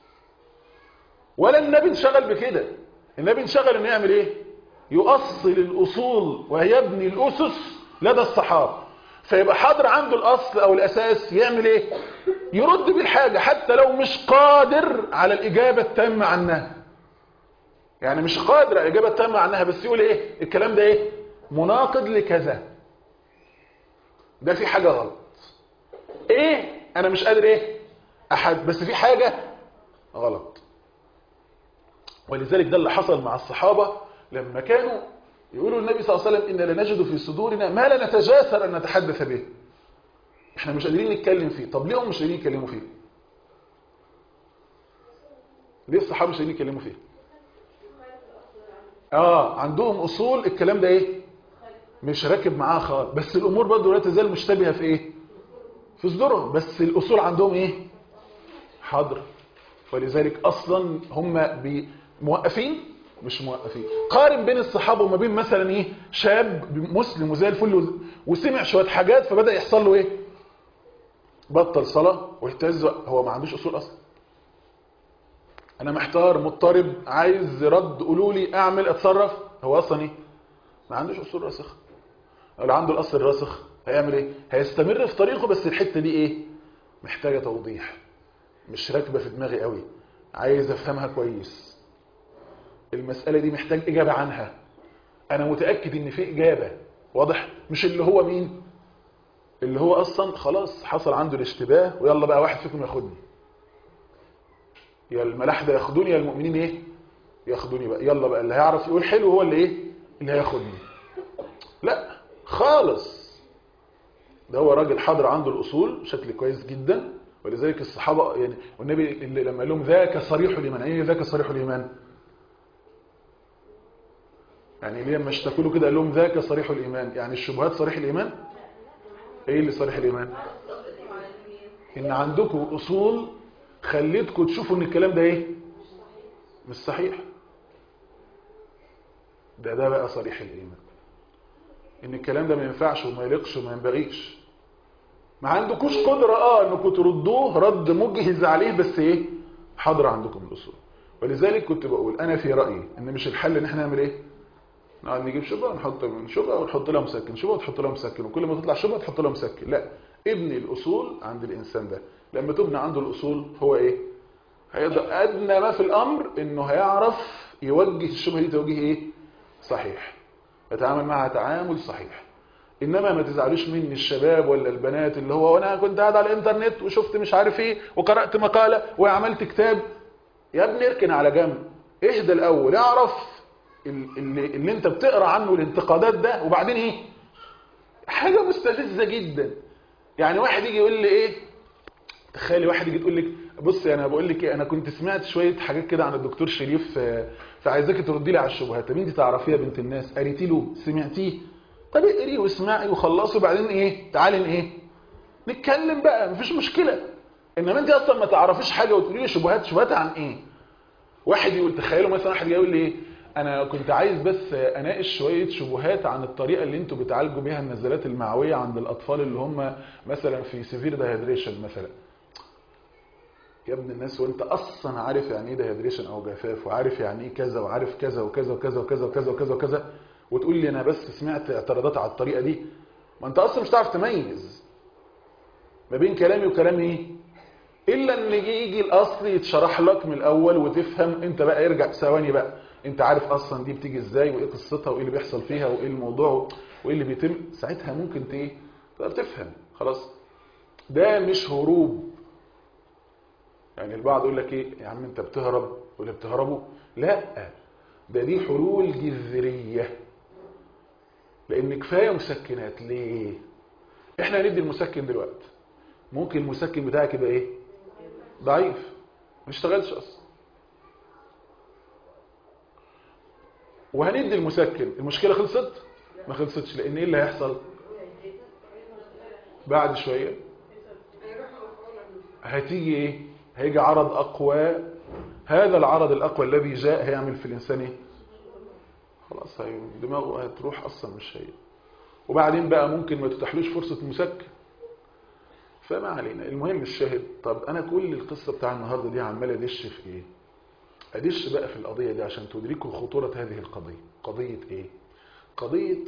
ولا النبي انشغل بكده النبي انشغل انه يعمل ايه يؤصل الاصول ويبني الاسس لدى الصحابه فيبقى حاضر عنده الاصل او الاساس يعمل ايه يرد بالحاجه حتى لو مش قادر على الاجابه التامه عنها يعني مش قادر على الاجابه التامه عنها بس يقول ايه الكلام ده ايه مناقض لكذا ده في حاجه غلط ايه انا مش قادر ايه احد بس في حاجه غلط ولذلك ده اللي حصل مع الصحابه لما كانوا يقولوا النبي صلى الله عليه وسلم إن لنجد في صدورنا ما لا نتجاسر أن نتحدث به احنا مش قادرين نتكلم فيه طب ليه هم مش قادرين يتكلموا فيه ليه الصحابة مش قادرين يتكلموا فيه اه عندهم اصول الكلام ده ايه مش راكب معاها خالص بس الامور برضه لا تزال مشتبهه في ايه في صدورهم بس الاصول عندهم ايه حاضر ولذلك اصلا هم بي موقفين مش موقفين قارن بين الصحابه وما بين مثلا ايه شاب مسلم وزي الفل وسمع شويه حاجات فبدا يحصل له ايه بطل صلاه واهتز هو ما عندوش اصول اصلا انا محتار مضطرب عايز رد قولوا لي اعمل اتصرف هو اصلا ايه ما عندوش اصول راسخه لو عنده الاصل الراسخ هيعمل ايه هيستمر في طريقه بس الحته دي ايه محتاجه توضيح مش راكبه في دماغي قوي عايز افهمها كويس المساله دي محتاج اجابه عنها انا متاكد ان في اجابه واضح مش اللي هو مين اللي هو اصلا خلاص حصل عنده الاشتباه ويلا بقى واحد فيكم ياخدني يا الملاحده ياخدوني يا المؤمنين ايه ياخدوني بقى يلا بقى اللي هيعرف يقول حلو هو اللي ايه اللي هياخدني لا خالص ده هو راجل حاضر عنده الاصول بشكل كويس جدا ولذلك الصحابه يعني والنبي اللي لما قال لهم ذاك صريح الايمان ايه ذاك صريح الايمان يعني ليه لما اشتكوا له كده قال لهم ذاك صريح الايمان يعني الشبهات صريح الايمان ايه اللي صريح الايمان ان عندكم اصول خليتكم تشوفوا ان الكلام ده ايه مش صحيح ده ده بقى صريح الايمان ان الكلام ده ما ينفعش وما يليقش وما ينبغيش ما عندكوش قدرة اه انكم تردوه رد مجهز عليه بس ايه حاضر عندكم الاصول ولذلك كنت بقول انا في رايي ان مش الحل ان احنا نعمل ايه نقعد نجيب شبهه نحط من شبهه ونحط لها مسكن شبهه وتحط لها مسكن وكل ما تطلع شبهه تحط لها مسكن لا ابني الاصول عند الانسان ده لما تبنى عنده الاصول هو ايه هيقدر ادنى ما في الامر انه هيعرف يوجه الشبهه دي توجيه ايه صحيح يتعامل معها تعامل صحيح انما ما تزعلوش مني الشباب ولا البنات اللي هو وانا كنت قاعد على الانترنت وشفت مش عارف ايه وقرات مقاله وعملت كتاب يا ابني اركن على جنب اهدى الاول اعرف اللي, اللي انت بتقرا عنه الانتقادات ده وبعدين ايه حاجه مستفزه جدا يعني واحد يجي يقول لي ايه تخيلي واحد يجي تقول لك بصي انا بقول لك ايه انا كنت سمعت شويه حاجات كده عن الدكتور شريف فعايزاكي تردي لي على الشبهات طب انت تعرفيها بنت الناس قريتي له سمعتيه طب اقري واسمعي وخلصي وبعدين ايه تعالي ايه نتكلم بقى مفيش مشكله انما انت اصلا ما تعرفيش حاجه وتقولي لي شبهات شبهات عن ايه واحد يقول تخيلوا مثلا واحد يقول لي ايه انا كنت عايز بس اناقش شويه شبهات عن الطريقه اللي انتوا بتعالجوا بيها النزلات المعويه عند الاطفال اللي هم مثلا في سيفير دايهيدريشن مثلا يا ابن الناس وانت اصلا عارف يعني ايه دايهيدريشن او جفاف وعارف يعني ايه كذا وعارف كذا وكذا وكذا وكذا وكذا وكذا وكذا وتقول لي انا بس سمعت اعتراضات على الطريقه دي ما انت اصلا مش هتعرف تميز ما بين كلامي وكلام ايه الا ان يجي الاصل يتشرح لك من الاول وتفهم انت بقى ارجع ثواني بقى انت عارف اصلا دي بتيجي ازاي وايه قصتها وايه اللي بيحصل فيها وايه الموضوع وايه اللي بيتم ساعتها ممكن ايه تقدر تفهم خلاص ده مش هروب يعني البعض يقول لك ايه يا عم انت بتهرب ولا بتهربوا لا ده دي حلول جذريه لان كفايه مسكنات ليه احنا هندي المسكن دلوقتي ممكن المسكن بتاعك يبقى ايه ضعيف ما اشتغلش اصلا وهندي المسكن المشكله خلصت ما خلصتش لان ايه اللي هيحصل بعد شويه هتيجي ايه هيجي عرض اقوى هذا العرض الاقوى الذي جاء هيعمل في الانسان ايه خلاص هي دماغه هتروح اصلا مش هي وبعدين بقى ممكن ما تتاحلوش فرصه مسكن فما علينا المهم الشاهد طب انا كل القصه بتاع النهارده دي عمال ادش في ايه ادش بقى في القضيه دي عشان تدركوا خطوره هذه القضيه قضيه ايه قضيه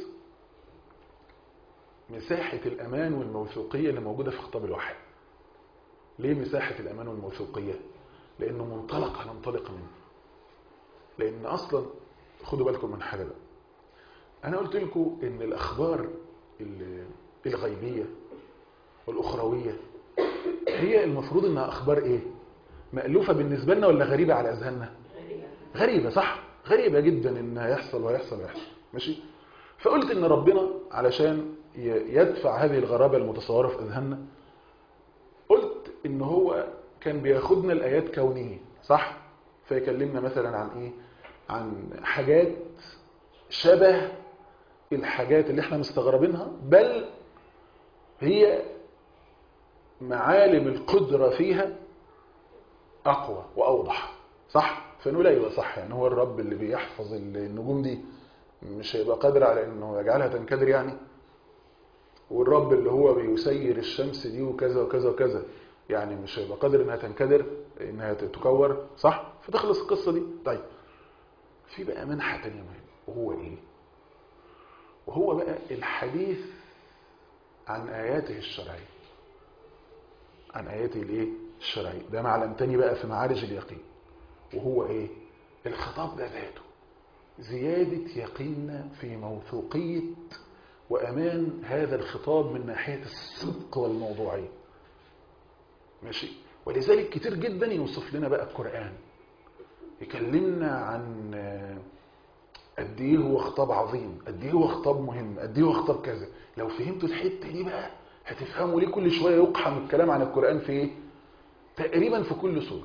مساحه الامان والموثوقيه اللي موجوده في خطاب الوحي ليه مساحه الامان والموثوقيه لانه منطلق هننطلق منه لان اصلا خدوا بالكم من حاجه بقى انا قلت لكم ان الاخبار ال- الغيبيه والاخرويه هي المفروض انها اخبار ايه مألوفة بالنسبة لنا ولا غريبة على اذهاننا غريبة صح غريبة جدا انها يحصل ويحصل ويحصل ماشي فقلت ان ربنا علشان ي- يدفع هذه الغرابة المتصورة في اذهاننا قلت ان هو كان بياخدنا الايات كونية صح فيكلمنا مثلا عن ايه عن حاجات شبه الحاجات اللي احنا مستغربينها بل هي معالم القدرة فيها أقوى وأوضح صح؟ فنقول أيوة صح يعني هو الرب اللي بيحفظ النجوم دي مش هيبقى قادر على أنه يجعلها تنكدر يعني والرب اللي هو بيسير الشمس دي وكذا وكذا وكذا يعني مش هيبقى قادر انها تنكدر انها تكور صح فتخلص القصة دي طيب في بقى منحة تانية مهمة وهو ايه وهو بقى الحديث عن آياته الشرعية عن آياته الايه الشرعية ده معلم تاني بقى في معارج اليقين وهو ايه الخطاب ده ذاته زيادة يقيننا في موثوقية وأمان هذا الخطاب من ناحية الصدق والموضوعية ماشي ولذلك كتير جدا يوصف لنا بقى القرآن يكلمنا عن قد ايه هو خطاب عظيم قد ايه هو خطاب مهم قد ايه هو خطاب كذا لو فهمتوا الحته دي بقى هتفهموا ليه كل شويه يقحم الكلام عن القران في ايه تقريبا في كل سوره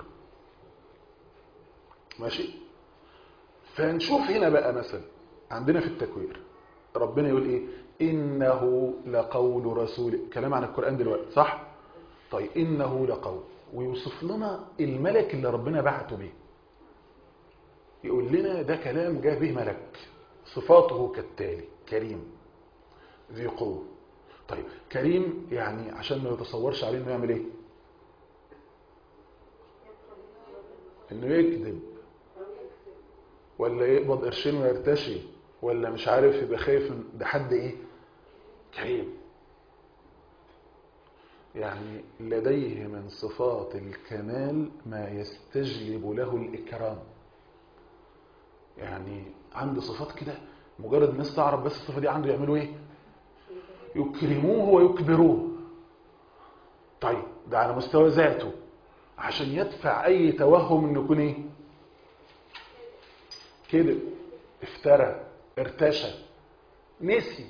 ماشي فنشوف هنا بقى مثلا عندنا في التكوير ربنا يقول ايه انه لقول رسول كلام عن القران دلوقتي صح طيب انه لقول ويوصف لنا الملك اللي ربنا بعته بيه يقول لنا ده كلام جاء به ملك صفاته كالتالي كريم ذي قوة طيب كريم يعني عشان ما يتصورش عليه انه يعمل ايه انه يكذب ولا يقبض قرشين ويرتشي ولا مش عارف يبقى خايف ده حد ايه كريم يعني لديه من صفات الكمال ما يستجلب له الإكرام يعني عنده صفات كده مجرد الناس تعرف بس الصفة دي عنده يعملوا ايه يكرموه ويكبروه طيب ده على مستوى ذاته عشان يدفع اي توهم انه يكون ايه كده افترى ارتشى نسي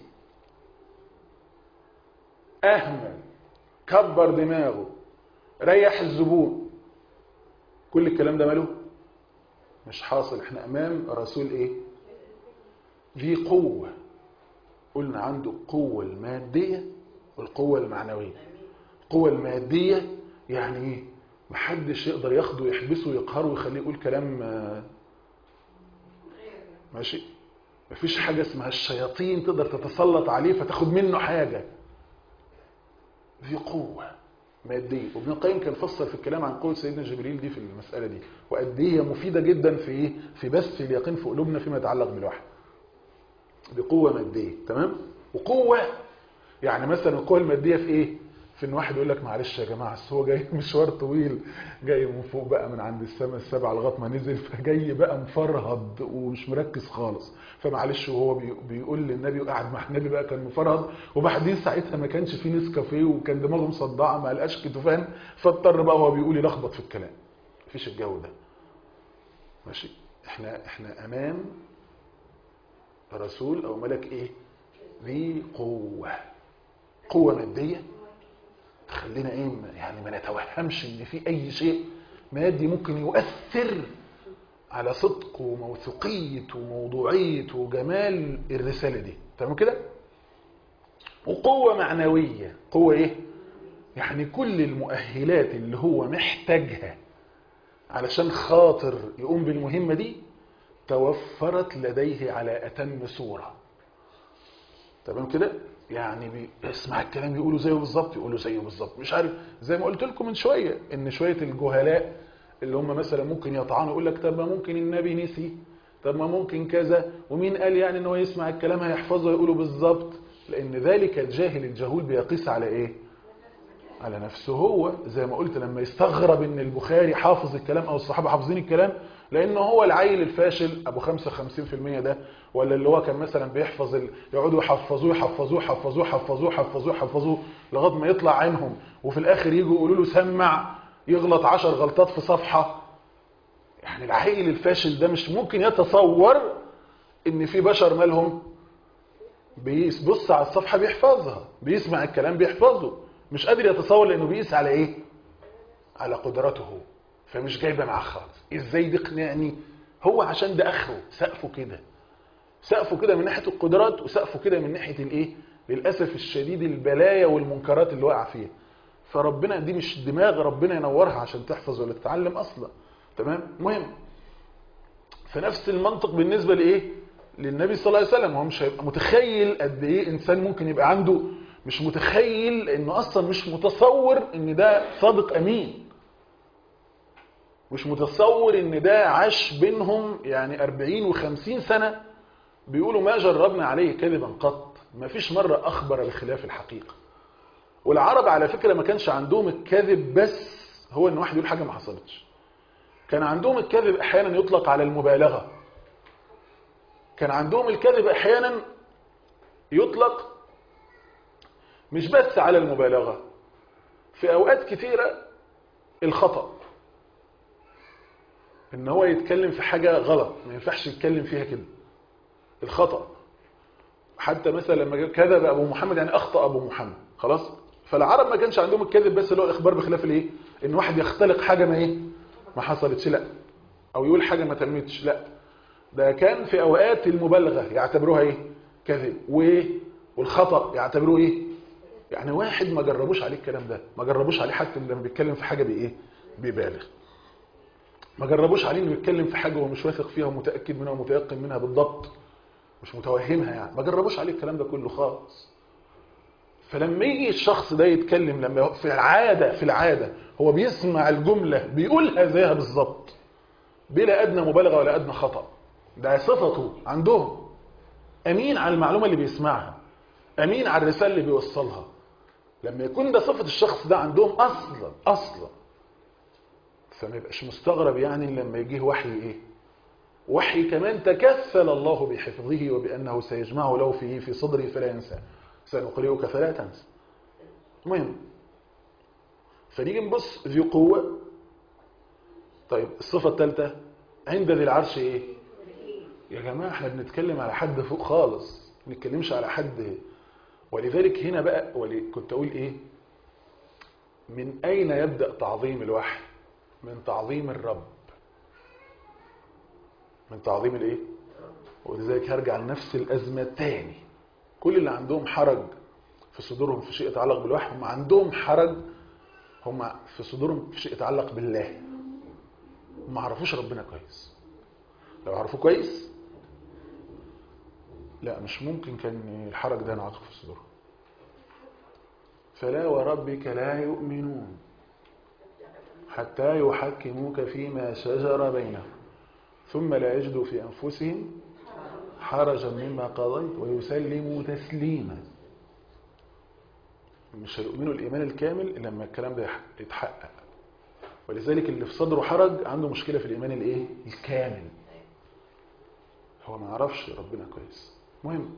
اهمل كبر دماغه ريح الزبون كل الكلام ده ماله مش حاصل احنا امام رسول ايه ذي قوة قلنا عنده القوة المادية والقوة المعنوية القوة المادية يعني ايه محدش يقدر ياخده يحبسه ويقهره ويخليه يقول كلام ماشي مفيش حاجة اسمها الشياطين تقدر تتسلط عليه فتاخد منه حاجة ذي قوة مادية وابن القيم كان فسر في الكلام عن قوة سيدنا جبريل دي في المسألة دي وقد ايه هي مفيدة جدا في ايه في بث اليقين في قلوبنا فيما يتعلق بالوحي بقوة مادية تمام وقوة يعني مثلا القوة المادية في ايه في ان واحد يقول لك معلش يا جماعه أصل هو جاي مشوار طويل جاي من فوق بقى من عند السماء السبعه لغايه ما نزل فجاي بقى مفرهد ومش مركز خالص فمعلش وهو بي- بيقول للنبي وقاعد مع النبي بقى كان مفرهد وبعدين ساعتها ما كانش فيه نسكافيه وكان دماغه مصدعه ما لقاش كتفان فاضطر بقى هو بيقول يلخبط في الكلام مفيش الجو ده ماشي احنا احنا امام رسول او ملك ايه ذي قوه قوه ماديه تخلينا ايه يعني ما نتوهمش ان في اي شيء مادي ممكن يؤثر على صدق وموثوقية وموضوعية وجمال الرسالة دي تمام كده وقوة معنوية قوة ايه يعني كل المؤهلات اللي هو محتاجها علشان خاطر يقوم بالمهمة دي توفرت لديه على أتم صورة تمام كده يعني بيسمع الكلام يقوله زيه بالظبط يقوله زيه بالظبط مش عارف زي ما قلت لكم من شوية ان شوية الجهلاء اللي هم مثلا ممكن يطعنوا يقول لك طب ما ممكن النبي نسي طب ما ممكن كذا ومين قال يعني ان هو يسمع الكلام هيحفظه ويقوله بالظبط لان ذلك الجاهل الجهول بيقيس على ايه على نفسه هو زي ما قلت لما يستغرب ان البخاري حافظ الكلام او الصحابه حافظين الكلام لانه هو العيل الفاشل ابو 55% ده ولا اللي هو كان مثلا بيحفظ ال... يقعدوا يحفظوه يحفظوه يحفظوه يحفظوه يحفظوه يحفظوه لغايه ما يطلع عينهم وفي الاخر يجوا يقولوا له سمع يغلط 10 غلطات في صفحه يعني العيل الفاشل ده مش ممكن يتصور ان في بشر مالهم بيبص على الصفحه بيحفظها بيسمع الكلام بيحفظه مش قادر يتصور لانه بيقيس على ايه على قدرته فمش جايبه معاه خالص ازاي دي قنعني هو عشان ده اخره سقفه كده سقفه كده من ناحيه القدرات وسقفه كده من ناحيه الايه للاسف الشديد البلايا والمنكرات اللي وقع فيها فربنا دي مش دماغ ربنا ينورها عشان تحفظ ولا تتعلم اصلا تمام مهم فنفس المنطق بالنسبه لايه للنبي صلى الله عليه وسلم هو مش هيبقى متخيل قد ايه انسان ممكن يبقى عنده مش متخيل انه اصلا مش متصور ان ده صادق امين مش متصور ان ده عاش بينهم يعني 40 و50 سنة بيقولوا ما جربنا عليه كذبا قط ما فيش مرة اخبر بخلاف الحقيقة والعرب على فكرة ما كانش عندهم الكذب بس هو ان واحد يقول حاجة ما حصلتش كان عندهم الكذب احيانا يطلق على المبالغة كان عندهم الكذب احيانا يطلق مش بس على المبالغة في أوقات كثيرة الخطأ إن هو يتكلم في حاجة غلط ما ينفعش يتكلم فيها كده الخطأ حتى مثلا لما كذب أبو محمد يعني أخطأ أبو محمد خلاص فالعرب ما كانش عندهم الكذب بس اللي هو الإخبار بخلاف الإيه إن واحد يختلق حاجة ما إيه ما حصلتش لا أو يقول حاجة ما تمتش لا ده كان في أوقات المبالغة يعتبروها إيه كذب وإيه والخطأ يعتبروه إيه يعني واحد ما جربوش عليه الكلام ده ما جربوش عليه حتى لما بيتكلم في حاجة بايه بيبالغ ما جربوش عليه انه يتكلم في حاجة هو مش واثق فيها ومتأكد منها ومتيقن منها بالضبط مش متوهمها يعني ما جربوش عليه الكلام ده كله خالص فلما يجي الشخص ده يتكلم لما في العادة في العادة هو بيسمع الجملة بيقولها زيها بالظبط بلا أدنى مبالغة ولا أدنى خطأ ده صفته عندهم أمين على المعلومة اللي بيسمعها أمين على الرسالة اللي بيوصلها لما يكون ده صفة الشخص ده عندهم أصلا أصلا فما يبقاش مستغرب يعني لما يجيه وحي إيه وحي كمان تكفل الله بحفظه وبأنه سيجمعه له فيه في صدره فلا ينسى سنقرئك فلا تنسى المهم فنيجي نبص ذي قوة طيب الصفة الثالثة عند ذي العرش ايه يا جماعة احنا بنتكلم على حد فوق خالص ما بنتكلمش على حد ولذلك هنا بقى ولي كنت اقول ايه من اين يبدأ تعظيم الوحي من تعظيم الرب من تعظيم الايه ولذلك هرجع لنفس الازمة تاني كل اللي عندهم حرج في صدورهم في شيء يتعلق بالوحي هم عندهم حرج هم في صدورهم في شيء يتعلق بالله ما عرفوش ربنا كويس لو عرفوه كويس لا مش ممكن كان الحرج ده ينعقد في صدورهم فلا وربك لا يؤمنون حتى يحكموك فيما شجر بينهم ثم لا يجدوا في أنفسهم حرجا مما قضيت ويسلموا تسليما مش هيؤمنوا الإيمان الكامل إلا لما الكلام ده يتحقق ولذلك اللي في صدره حرج عنده مشكلة في الإيمان الإيه؟ الكامل هو ما يعرفش ربنا كويس مهم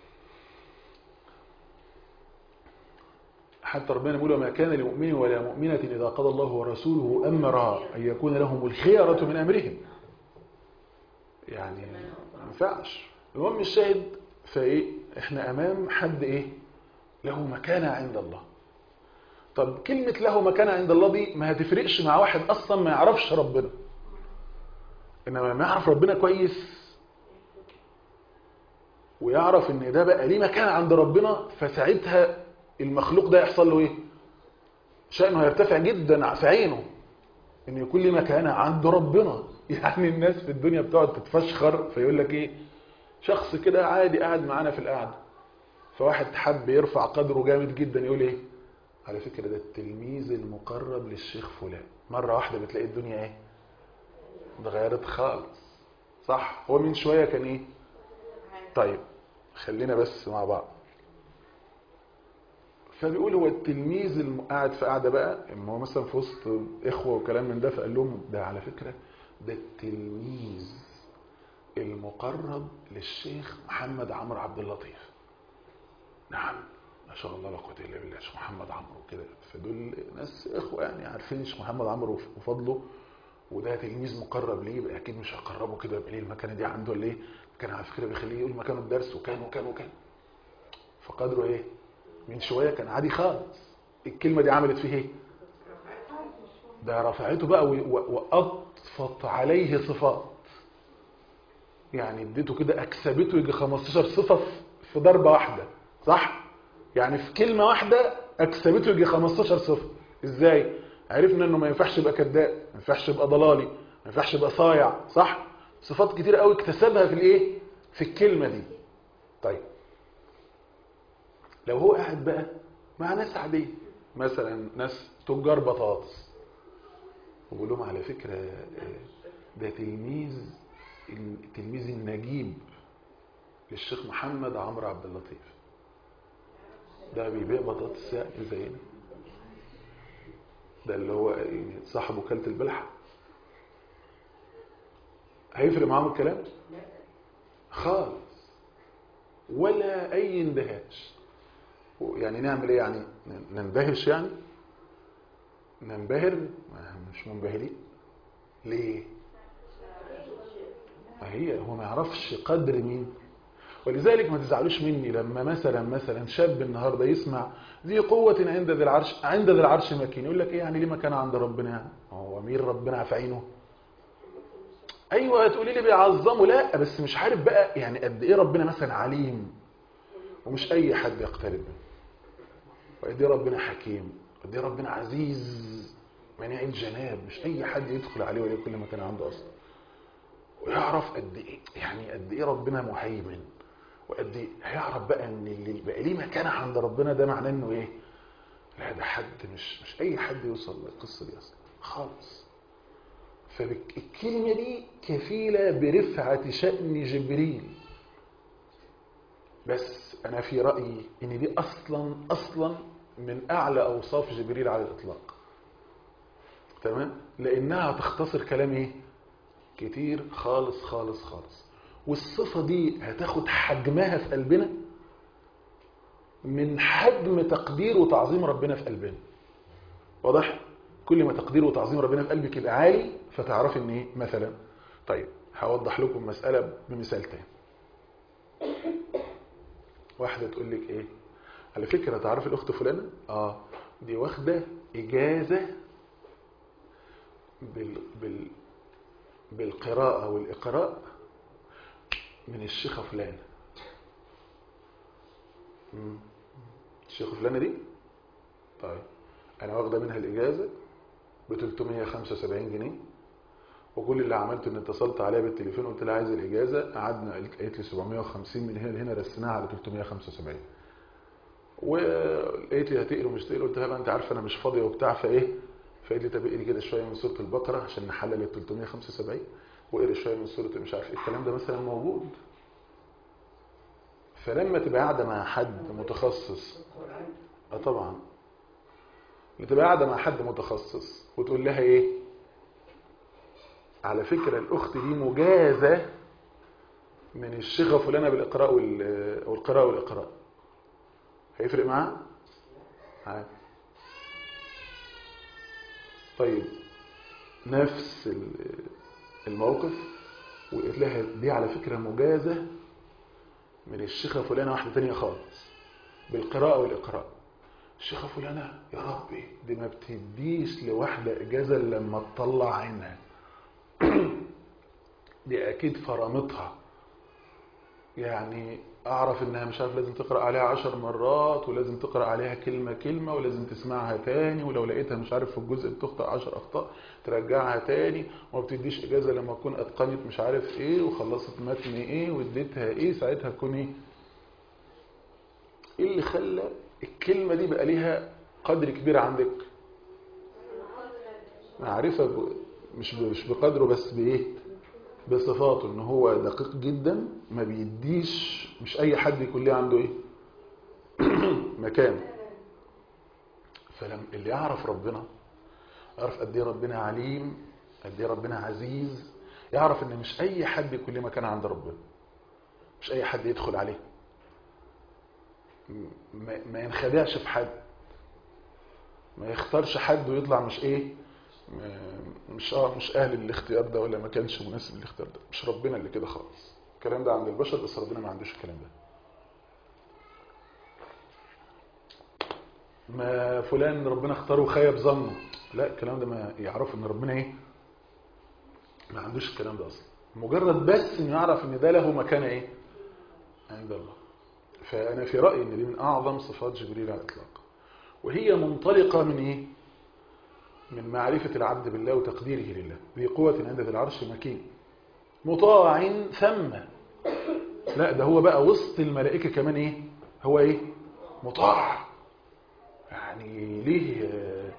حتى ربنا يقول وما كان لمؤمن ولا مؤمنة إذا قضى الله ورسوله أمرا أن يكون لهم الخيرة من أمرهم يعني ما ينفعش المهم الشاهد فايه احنا امام حد ايه له مكانة عند الله طب كلمة له مكانة عند الله دي ما هتفرقش مع واحد اصلا ما يعرفش ربنا انما ما يعرف ربنا كويس ويعرف ان ده بقى ليه مكانة عند ربنا فساعتها المخلوق ده يحصل له ايه شأنه يرتفع جدا في عينه ان يكون لي مكانة عند ربنا يعني الناس في الدنيا بتقعد تتفشخر فيقول لك ايه شخص كده عادي قاعد معانا في القعده فواحد حب يرفع قدره جامد جدا يقول ايه على فكرة ده التلميذ المقرب للشيخ فلان مرة واحدة بتلاقي الدنيا ايه اتغيرت خالص صح هو من شوية كان ايه طيب خلينا بس مع بعض فبيقول هو التلميذ الم- قاعد في قاعده بقى اما هو مثلا في وسط اخوه وكلام من ده فقال لهم ده على فكره ده التلميذ المقرب للشيخ محمد عمرو عبد اللطيف نعم ما شاء الله لا قوه الا بالله شيخ محمد عمرو كده فدول ناس اخوه يعني عارفين شيخ محمد عمرو وفضله وده تلميذ مقرب ليه يبقى اكيد مش هقربه كده يبقى ليه المكانه دي عنده ولا ايه كان على فكره بيخليه يقول مكانه الدرس وكان وكان وكان فقدره ايه من شويه كان عادي خالص الكلمه دي عملت فيه ايه ده رفعته بقى و- و- واضفت عليه صفات يعني اديته كده اكسبته يجي 15 صفه في- في ضربه واحده صح يعني في كلمه واحده اكسبته يجي 15 صفه ازاي عرفنا انه ما ينفعش يبقى كذاب ما ينفعش يبقى ضلالي ما ينفعش يبقى صايع صح صفات كتير قوي اكتسبها في الايه في الكلمه دي طيب لو هو قاعد بقى مع ناس عاديه مثلا ناس تجار بطاطس وبقول لهم على فكره آه، ده تلميذ التلميذ النجيب للشيخ محمد عمرو عبد اللطيف ده بيبيع بطاطس يعني زينا ده اللي هو يعني صاحب وكالة البلح هيفرق معاهم الكلام خالص ولا اي اندهاش يعني نعمل ايه يعني نندهش يعني ننبهر ما مش منبهرين ليه ما هي هو ما يعرفش قدر مين ولذلك ما تزعلوش مني لما مثلا مثلا شاب النهارده يسمع ذي قوة عند ذي العرش عند ذي العرش مكين يقول لك ايه يعني ليه مكان عند ربنا يعني هو مين ربنا في عينه ايوه هتقولي لي بيعظمه لا بس مش عارف بقى يعني قد ايه ربنا مثلا عليم ومش اي حد يقترب منه وقد ايه ربنا حكيم قد ايه ربنا عزيز منيع الجناب مش اي حد يدخل عليه ولا كل مكان عنده اصلا ويعرف قد ايه يعني قد ايه ربنا مهيمن وقد ايه هيعرف بقى ان اللي بقى ليه مكانه عند ربنا ده معناه انه ايه لا ده حد مش مش اي حد يوصل للقصه دي اصلا خالص فالكلمه دي كفيله برفعه شان جبريل بس انا في رايي ان دي اصلا اصلا من اعلى اوصاف جبريل على الاطلاق تمام لانها تختصر كلام ايه كتير خالص خالص خالص والصفة دي هتاخد حجمها في قلبنا من حجم تقدير وتعظيم ربنا في قلبنا واضح كل ما تقدير وتعظيم ربنا في قلبك يبقى عالي فتعرفي ان ايه مثلا طيب هوضح لكم مسألة بمثال تاني واحدة تقول لك ايه على فكرة تعرف الاخت فلانة اه دي واخدة اجازة بال... بال... بالقراءة والإقراء من الشيخة فلان مم. الشيخة فلانة دي طيب أنا واخدة منها الإجازة ب 375 جنيه وكل اللي عملته ان اتصلت عليها بالتليفون قلت لها عايز الإجازة قعدنا قالت لي 750 من هنا لهنا رسيناها على 375 ولقيت لي هتقري ومش تقري قلت لها بقى انت عارفه انا مش فاضيه وبتاع فايه فقالت لي طب اقري كده شويه من سوره البقره عشان نحلل ال 375 واقري شويه من سوره مش عارف ايه الكلام ده مثلا موجود فلما تبقى قاعده مع حد متخصص اه طبعا تبقى قاعده مع حد متخصص وتقول لها ايه على فكره الاخت دي مجازه من الشيخه فلانه بالاقراء وال- والقراءه والاقراء هيفرق معاها عادي طيب نفس ال- الموقف وقلت لها دي على فكرة مجازة من الشيخة فلانة واحدة تانية خالص بالقراءة والإقراء الشيخة فلانة يا ربي دي ما بتديش لواحدة إجازة إلا لما تطلع عينها دي أكيد فرامتها يعني اعرف انها مش عارف لازم تقرا عليها عشر مرات ولازم تقرا عليها كلمه كلمه ولازم تسمعها تاني ولو لقيتها مش عارف في الجزء بتخطئ عشر اخطاء ترجعها تاني وما بتديش اجازه لما تكون اتقنت مش عارف ايه وخلصت متن ايه واديتها ايه ساعتها تكون ايه ايه اللي خلى الكلمه دي بقى ليها قدر كبير عندك معرفه ب- مش ب- مش بقدره بس بايه بصفاته ان هو دقيق جدا ما بيديش مش اي حد يكون ليه عنده ايه مكان فلما اللي يعرف ربنا يعرف قد ايه ربنا عليم قد ايه ربنا عزيز يعرف ان مش اي حد يكون له مكان عند ربنا مش اي حد يدخل عليه ما, ما ينخدعش في حد ما يختارش حد ويطلع مش ايه م- مش اه مش اهل الاختيار ده ولا ما كانش مناسب للاختيار ده مش ربنا اللي كده خالص الكلام ده عند البشر بس ربنا ما عندوش الكلام ده ما فلان ربنا اختاره خيب ظنه لا الكلام ده ما يعرف ان ربنا ايه ما عندوش الكلام ده اصلا مجرد بس انه يعرف ان ده له مكانه ايه عند الله فانا في رايي ان دي من اعظم صفات جبريل على الاطلاق وهي منطلقه من ايه من معرفة العبد بالله وتقديره لله ذي قوة عند ذي العرش مكين مطاع ثم لا ده هو بقى وسط الملائكة كمان ايه هو ايه مطاع يعني ليه آه،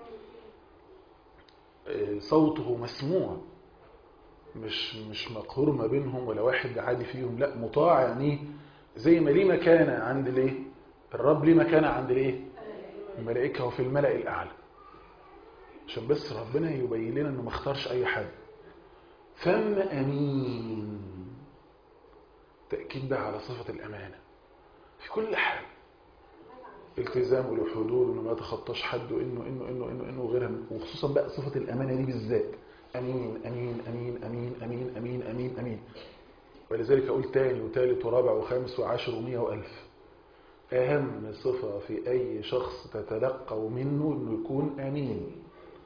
آه، صوته مسموع مش مش مقهور ما بينهم ولا واحد عادي فيهم لا مطاع يعني إيه؟ زي ما ليه مكانة عند الايه الرب ليه مكانة عند الايه الملائكة وفي الملأ الأعلى عشان بس ربنا يبين لنا انه ما اختارش اي حد ثم امين تاكيد ده على صفه الامانه في كل حال التزام الحدود انه ما يتخطاش حد وانه انه انه انه انه غيرها وخصوصا بقى صفه الامانه دي بالذات امين امين امين امين امين امين امين امين ولذلك اقول تاني وتالت ورابع وخامس وعاشر ومئة والف اهم صفه في اي شخص تتلقى منه انه يكون امين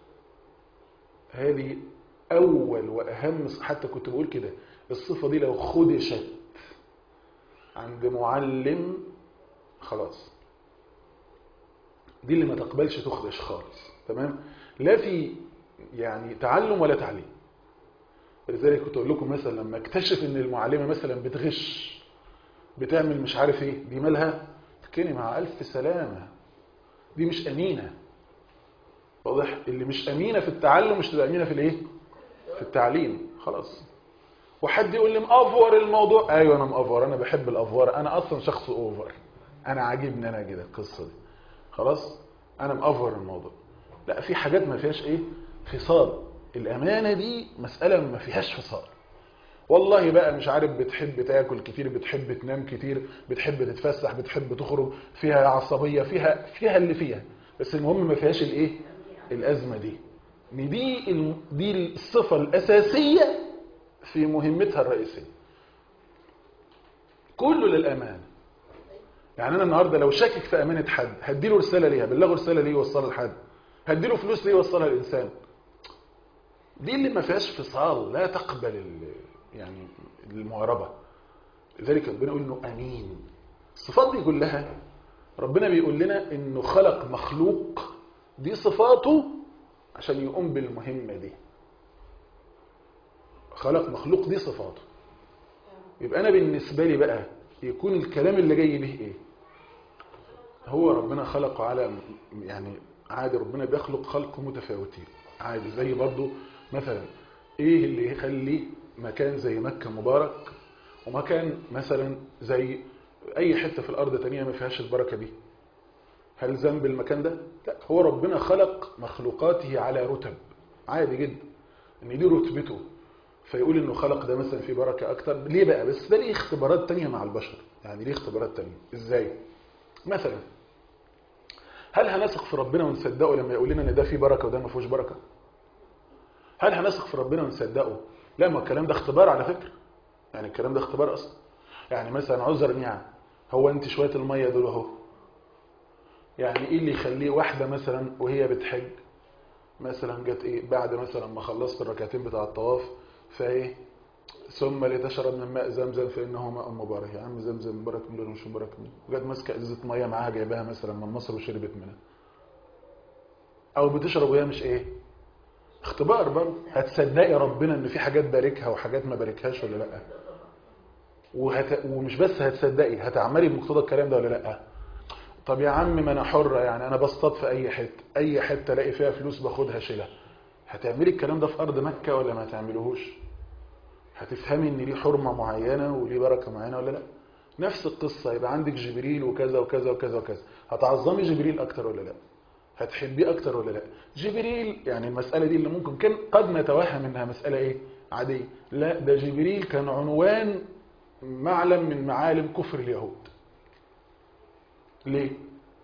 هذه أول وأهم حتى كنت بقول كده الصفة دي لو خدشت عند معلم خلاص دي اللي ما تقبلش تخدش خالص تمام لا في يعني تعلم ولا تعليم لذلك كنت اقول لكم مثلا لما اكتشف ان المعلمه مثلا بتغش بتعمل مش عارف ايه دي مالها تكني مع الف سلامه دي مش امينه واضح اللي مش امينه في التعلم مش تبقى امينه في الايه في التعليم خلاص وحد يقول لي مأفور الموضوع ايوه انا مأفور انا بحب الافوار انا اصلا شخص اوفر انا عاجبني انا كده القصه دي خلاص انا مأفور الموضوع لا في حاجات ما فيهاش ايه فصال الامانه دي مساله ما فيهاش فصال والله بقى مش عارف بتحب تاكل كتير بتحب تنام كتير بتحب تتفسح بتحب تخرج فيها عصبيه فيها فيها اللي فيها بس المهم ما فيهاش الايه الازمه دي ان دي الم- دي الصفه الاساسيه في مهمتها الرئيسيه كله للامانه يعني انا النهارده لو شاكك في امانه حد هديله رساله ليه هبلغه رساله ليه يوصلها لحد هديله فلوس ليه يوصلها للانسان دي اللي ما فيهاش فصال لا تقبل ال- يعني المعربه لذلك ربنا يقول انه امين الصفات دي كلها ربنا بيقول لنا انه خلق مخلوق دي صفاته عشان يقوم بالمهمه دي خلق مخلوق دي صفاته يبقى انا بالنسبه لي بقى يكون الكلام اللي جاي به ايه هو ربنا خلقه على يعني عادي ربنا بيخلق خلق متفاوتين عادي زي برضو مثلا ايه اللي يخلي مكان زي مكة مبارك ومكان مثلا زي اي حتة في الارض تانية ما فيهاش البركة دي هل ذنب المكان ده لا هو ربنا خلق مخلوقاته على رتب عادي جدا ان دي رتبته فيقول انه خلق ده مثلا فيه بركة اكتر ليه بقى بس ده ليه اختبارات تانية مع البشر يعني ليه اختبارات تانية ازاي مثلا هل هنثق في ربنا ونصدقه لما يقول لنا ان ده فيه بركة وده ما فيهوش بركة هل هنثق في ربنا ونصدقه لا ما الكلام ده اختبار على فكرة يعني الكلام ده اختبار اصلا يعني مثلا عذرا يعني هو انت شوية المية دول اهو يعني ايه اللي يخليه واحدة مثلا وهي بتحج مثلا جت ايه بعد مثلا ما خلصت الركعتين بتاع الطواف فايه ثم لتشرب من ماء زمزم فانه ماء مبارك يا عم زمزم مبارك منه مش مبارك منه وجت ماسكه ازازه ميه معاها جايباها مثلا من مصر وشربت منها او بتشرب وهي مش ايه اختبار برضه هتصدقي ربنا ان في حاجات باركها وحاجات ما باركهاش ولا لا وهت... ومش بس هتصدقي هتعملي بمقتضى الكلام ده ولا لا طب يا عم ما انا حره يعني انا بصطاد في اي حته اي حته الاقي فيها فلوس باخدها شيلها هتعملي الكلام ده في ارض مكه ولا ما هتعملوهوش هتفهمي ان ليه حرمه معينه وليه بركه معينه ولا لا نفس القصه يبقى عندك جبريل وكذا وكذا وكذا وكذا هتعظمي جبريل اكتر ولا لا هتحبيه اكتر ولا لا جبريل يعني المساله دي اللي ممكن كان قد نتوهم انها مساله ايه عاديه لا ده جبريل كان عنوان معلم من معالم كفر اليهود ليه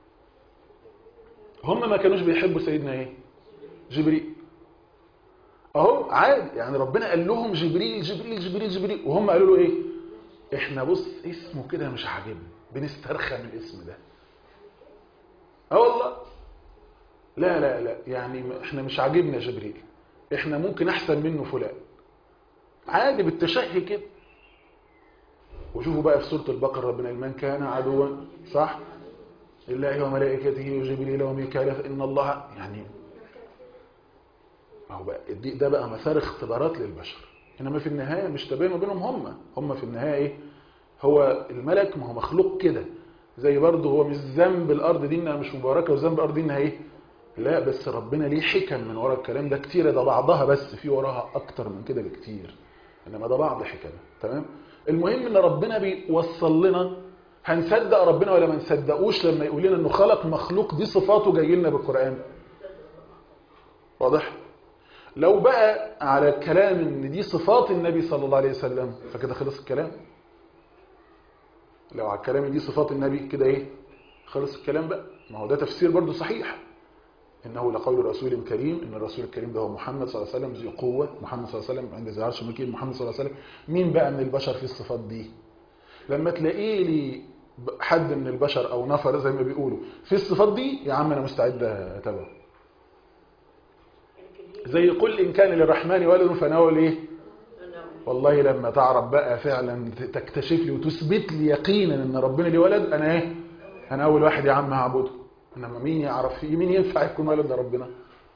هم ما كانوش بيحبوا سيدنا ايه جبريل اهو عادي يعني ربنا قال لهم جبريل جبريل جبريل جبريل وهم قالوا له ايه احنا بص اسمه كده مش عاجبنا بنسترخى من الاسم ده اه والله لا لا لا يعني احنا مش عاجبنا جبريل احنا ممكن احسن منه فلان عادي بالتشهي كده وشوفوا بقى في سورة البقرة ربنا من كان عدوا صح لله وملائكته وجبريل وميكال فإن الله يعني ما هو بقى دي- ده بقى مثار اختبارات للبشر انما في النهاية مش تبين ما بينهم هم هم في النهاية ايه هو الملك ما هو مخلوق كده زي برضه هو مش ذنب الارض دي انها مش مباركة وذنب الارض دي انها ايه لا بس ربنا ليه حكم من وراء الكلام ده كتير ده بعضها بس في وراها اكتر من كده بكتير انما ده بعض حكمه تمام المهم ان ربنا بيوصل لنا هنصدق ربنا ولا ما نصدقوش لما يقول لنا انه خلق مخلوق دي صفاته جاي لنا بالقران واضح لو بقى على الكلام ان دي صفات النبي صلى الله عليه وسلم فكده خلص الكلام لو على الكلام إن دي صفات النبي كده ايه خلص الكلام بقى ما هو ده تفسير برضو صحيح انه لقول رسول كريم ان الرسول الكريم ده هو محمد صلى الله عليه وسلم ذي قوه محمد صلى الله عليه وسلم عند ذي عرش مكين محمد صلى الله عليه وسلم مين بقى من البشر في الصفات دي لما تلاقي لي حد من البشر او نفر زي ما بيقولوا في الصفات دي يا عم انا مستعد اتابعه زي قل ان كان للرحمن ولد فناول ايه والله لما تعرف بقى فعلا تكتشف لي وتثبت لي يقينا ان ربنا ليه ولد انا ايه انا اول واحد يا عم هعبده انما مين يعرف فيه مين ينفع يكون ولد ربنا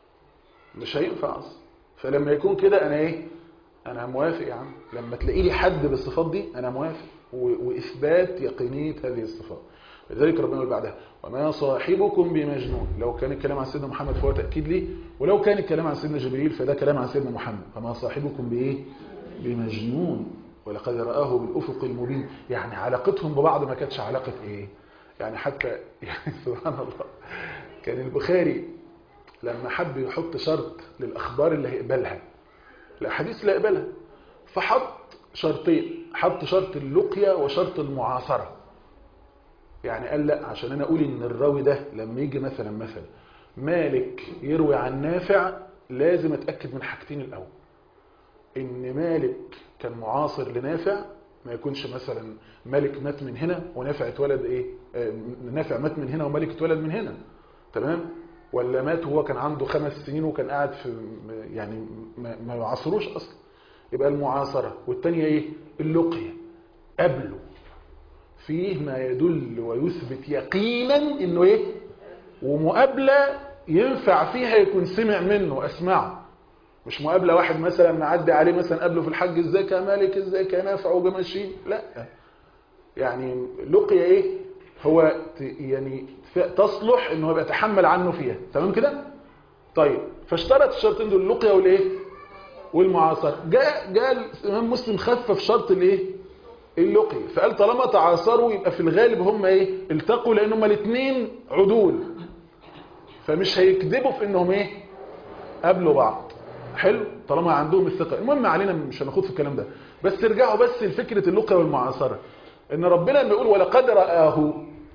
مش هينفع اصلا فلما يكون كده انا ايه انا موافق يا عم لما تلاقي لي حد بالصفات دي انا موافق و- واثبات يقينيه هذه الصفات لذلك ربنا يقول بعدها وما صاحبكم بمجنون لو كان الكلام عن سيدنا محمد فهو تاكيد لي ولو كان الكلام عن سيدنا جبريل فده كلام عن سيدنا محمد فما صاحبكم بايه بمجنون ولقد رآه بالأفق المبين يعني علاقتهم ببعض ما كانتش علاقة ايه يعني حتى يعني سبحان الله كان البخاري لما حب يحط شرط للأخبار اللي هيقبلها الأحاديث اللي هيقبلها فحط شرطين حط شرط اللقية وشرط المعاصرة يعني قال لا عشان أنا أقول إن الراوي ده لما يجي مثلا مثلا مالك يروي عن نافع لازم أتأكد من حاجتين الأول ان مالك كان معاصر لنافع ما يكونش مثلا مالك مات من هنا ونافع اتولد ايه آه، نافع مات من هنا ومالك اتولد من هنا تمام ولا مات وهو كان عنده خمس سنين وكان قاعد في يعني ما, ما يعاصروش اصلا يبقى المعاصرة والتانية ايه اللقية قبله فيه ما يدل ويثبت يقينا انه ايه ومقابلة ينفع فيها يكون سمع منه اسمعه مش مقابله واحد مثلا معدي عليه مثلا قابله في الحج ازيك يا مالك ازيك يا نافع وجماشين لا يعني لقي ايه هو ت- يعني ف- تصلح انه يبقى يتحمل عنه فيها تمام كده طيب فاشترط الشرطين دول اللقيا والايه والمعاصره جاء جاء الامام مسلم خفف شرط الايه اللقي فقال طالما تعاصروا يبقى في الغالب هم ايه التقوا لان هم الاثنين عدول فمش هيكذبوا في انهم ايه قابلوا بعض حلو طالما عندهم الثقة المهم علينا مش هناخد في الكلام ده بس ارجعوا بس لفكرة اللقى والمعاصرة ان ربنا لما يقول ولقد رآه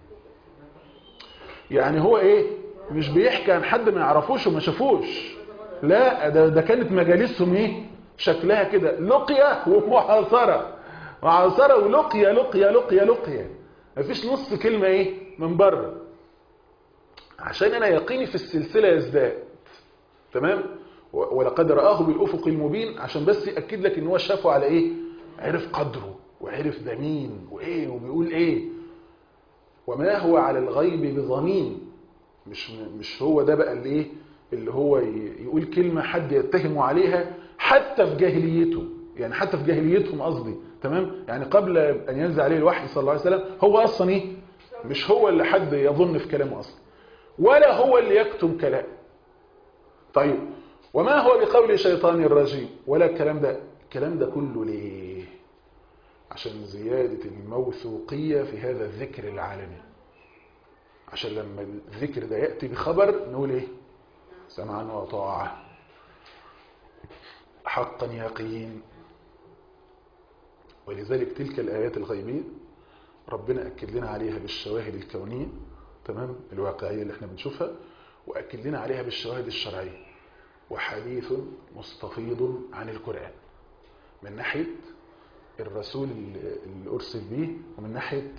يعني هو ايه مش بيحكي عن حد ما يعرفوش وما شافوش لا ده, ده كانت مجالسهم ايه شكلها كده لقية ومعاصرة معاصرة ولقية لقية لقية لقية مفيش نص كلمة ايه من بره عشان انا يقيني في السلسلة يزداد تمام و- ولقد رآه بالأفق المبين عشان بس يأكد لك ان هو شافه على ايه عرف قدره وعرف ده مين وايه وبيقول ايه وما هو على الغيب بضنين مش مش هو ده بقى اللي ايه اللي هو ي- يقول كلمة حد يتهمه عليها حتى في جاهليته يعني حتى في جاهليتهم قصدي تمام يعني قبل أن ينزل عليه الوحي صلى الله عليه وسلم هو أصلا ايه مش هو اللي حد يظن في كلامه أصلا ولا هو اللي يكتم كلام طيب وما هو بقول شيطان الرجيم ولا الكلام ده الكلام ده كله ليه عشان زيادة الموثوقية في هذا الذكر العالمي عشان لما الذكر ده يأتي بخبر نقول ايه سمعا وطاعة حقا يقين ولذلك تلك الآيات الغيبية ربنا أكد لنا عليها بالشواهد الكونية تمام الواقعية اللي احنا بنشوفها وأكد لنا عليها بالشواهد الشرعية وحديث مستفيض عن القرآن من ناحية الرسول اللي اللي أرسل به ومن ناحية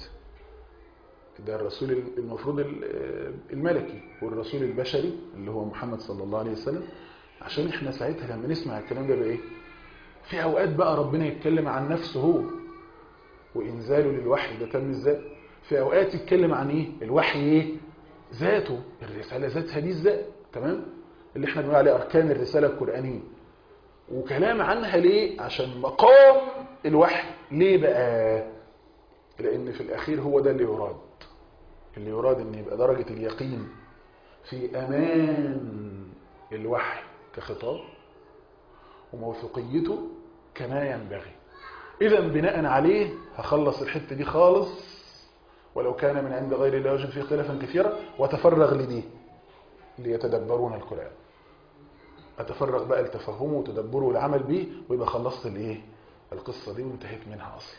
ده الرسول المفروض ال- الملكي والرسول البشري اللي هو محمد صلى الله عليه وسلم عشان احنا ساعتها لما نسمع الكلام ده بقى ايه في اوقات بقى ربنا يتكلم عن نفسه هو وانزاله للوحي ده تم ازاي في اوقات يتكلم عن ايه الوحي ايه ذاته الرساله ذاتها دي ازاي تمام اللي احنا بنقول عليه اركان الرساله القرانيه وكلام عنها ليه عشان مقام الوحي ليه بقى لان في الاخير هو ده اللي يراد اللي يراد ان يبقى درجه اليقين في امان الوحي كخطاب وموثوقيته كما ينبغي اذا بناء عليه هخلص الحته دي خالص ولو كان من عند غير الله وجد فيه اختلافا كثيرا وتفرغ لدي ليتدبرون القران اتفرغ بقى لتفهمه وتدبره والعمل بيه ويبقى خلصت الايه القصه دي وانتهيت منها اصلا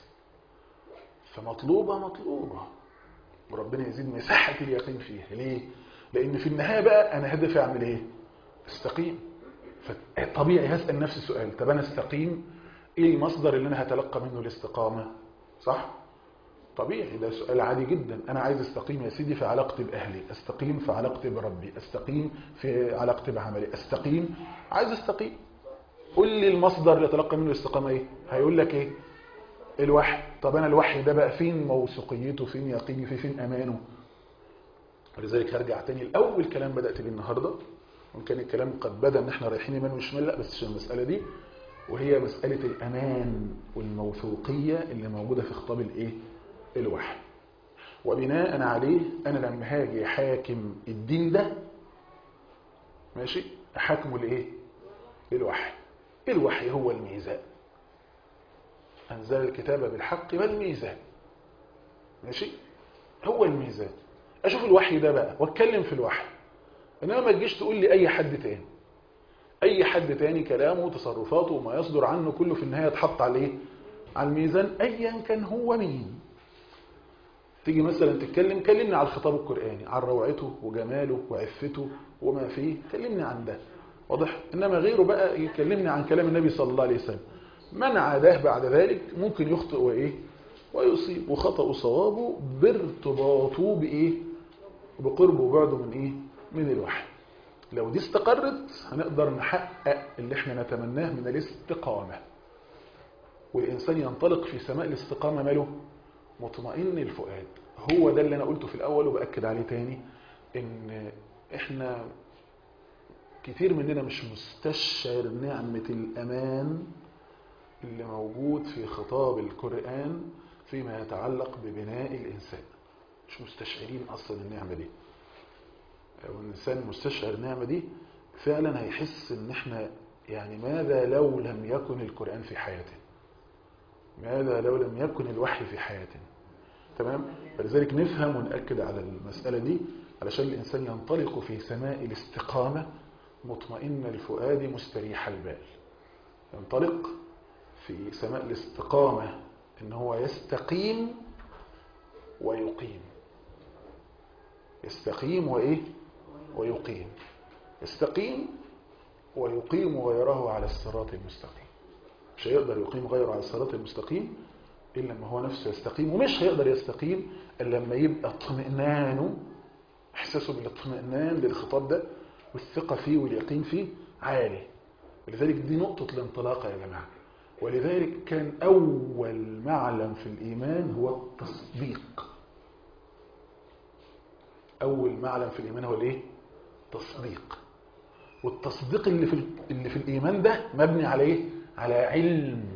فمطلوبه مطلوبه وربنا يزيد مساحه اليقين فيها ليه لان في النهايه بقى انا هدفي اعمل ايه استقيم فطبيعي هسال نفسي سؤال طب انا استقيم ايه المصدر اللي انا هتلقى منه الاستقامه صح طبيعي ده سؤال عادي جدا انا عايز استقيم يا سيدي في علاقتي باهلي استقيم في علاقتي بربي استقيم في علاقتي بعملي استقيم عايز استقيم قول لي المصدر اللي اتلقى منه الاستقامه ايه هيقول لك ايه الوحي طب انا الوحي ده بقى فين موثوقيته فين يقيني فيه فين امانه ولذلك هرجع تاني لاول كلام بدات بيه النهارده وان كان الكلام قد بدا ان احنا رايحين يمين وشمال لا بس عشان المساله دي وهي مساله الامان والموثوقيه اللي موجوده في خطاب الايه الوحي وبناء عليه انا لما هاجي حاكم الدين ده ماشي احاكمه لايه الوحي الوحي هو الميزان انزل الكتاب بالحق والميزان ماشي هو الميزان اشوف الوحي ده بقى واتكلم في الوحي انما ما تجيش تقول لي اي حد تاني اي حد تاني كلامه وتصرفاته وما يصدر عنه كله في النهايه يتحط عليه على الميزان ايا كان هو مين تيجي مثلا تتكلم كلمني على الخطاب القرآني عن روعته وجماله وعفته وما فيه كلمني عن ده واضح انما غيره بقى يكلمني عن كلام النبي صلى الله عليه وسلم من عاداه بعد ذلك ممكن يخطئ وايه ويصيب وخطأ صوابه بارتباطه بايه بقربه وبعده من ايه من الوحي لو دي استقرت هنقدر نحقق اللي احنا نتمناه من الاستقامة والإنسان ينطلق في سماء الاستقامة ماله مطمئن الفؤاد هو ده اللي أنا قلته في الأول وبأكد عليه تاني إن إحنا كتير مننا مش مستشعر نعمة الأمان اللي موجود في خطاب القرآن فيما يتعلق ببناء الإنسان مش مستشعرين أصلا النعمة دي لو الإنسان مستشعر النعمة دي فعلا هيحس إن إحنا يعني ماذا لو لم يكن القرآن في حياته ماذا لو لم يكن الوحي في حياتنا تمام فلذلك نفهم ونأكد على المسألة دي علشان الإنسان ينطلق في سماء الاستقامة مطمئن الفؤاد مستريح البال ينطلق في سماء الاستقامة إن هو يستقيم ويقيم يستقيم وإيه ويقيم يستقيم ويقيم غيره على الصراط المستقيم مش هيقدر يقيم غيره على الصراط المستقيم إلا لما هو نفسه يستقيم ومش هيقدر يستقيم إلا لما يبقى اطمئنانه إحساسه بالاطمئنان للخطاب ده والثقة فيه واليقين فيه عالي ولذلك دي نقطة الانطلاق يا جماعة ولذلك كان أول معلم في الإيمان هو التصديق أول معلم في الإيمان هو الإيه؟ تصديق والتصديق اللي في اللي في الإيمان ده مبني على إيه؟ على علم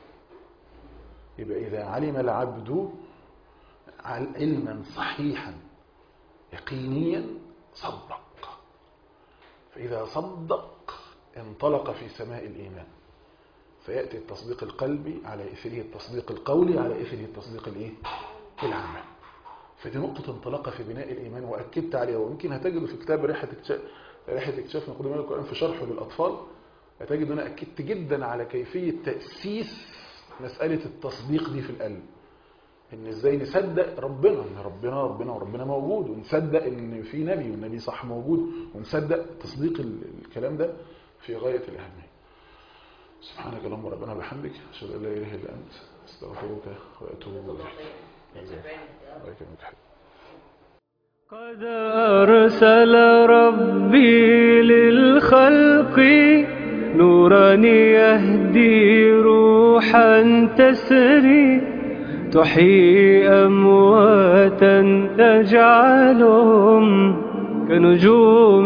يبقى إذا علم العبد علما صحيحا يقينيا صدق فإذا صدق انطلق في سماء الإيمان فيأتي التصديق القلبي على إثره التصديق القولي على إثره التصديق الإيه؟ العمل فدي نقطة انطلاقة في بناء الإيمان وأكدت عليها ويمكن هتجد في كتاب رحلة اكتشاف رحلة اكتشاف مقدمة القرآن في شرحه للأطفال هتجد أنا أكدت جدا على كيفية تأسيس مسألة التصديق دي في القلب ان ازاي نصدق ربنا ان ربنا ربنا وربنا موجود ونصدق ان في نبي والنبي صح موجود ونصدق تصديق ال- الكلام ده في غاية الأهمية سبحانك اللهم ربنا وبحمدك اشهد ان لا اله الا انت استغفرك واتوب اليك الله يكرمك حبيبي قد أرسل ربي للخلق نورا يهدي روحا تسري تحيي أمواتا تجعلهم كنجوم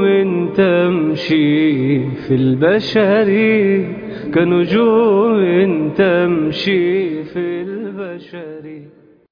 تمشي في البشر كنجوم تمشي في البشر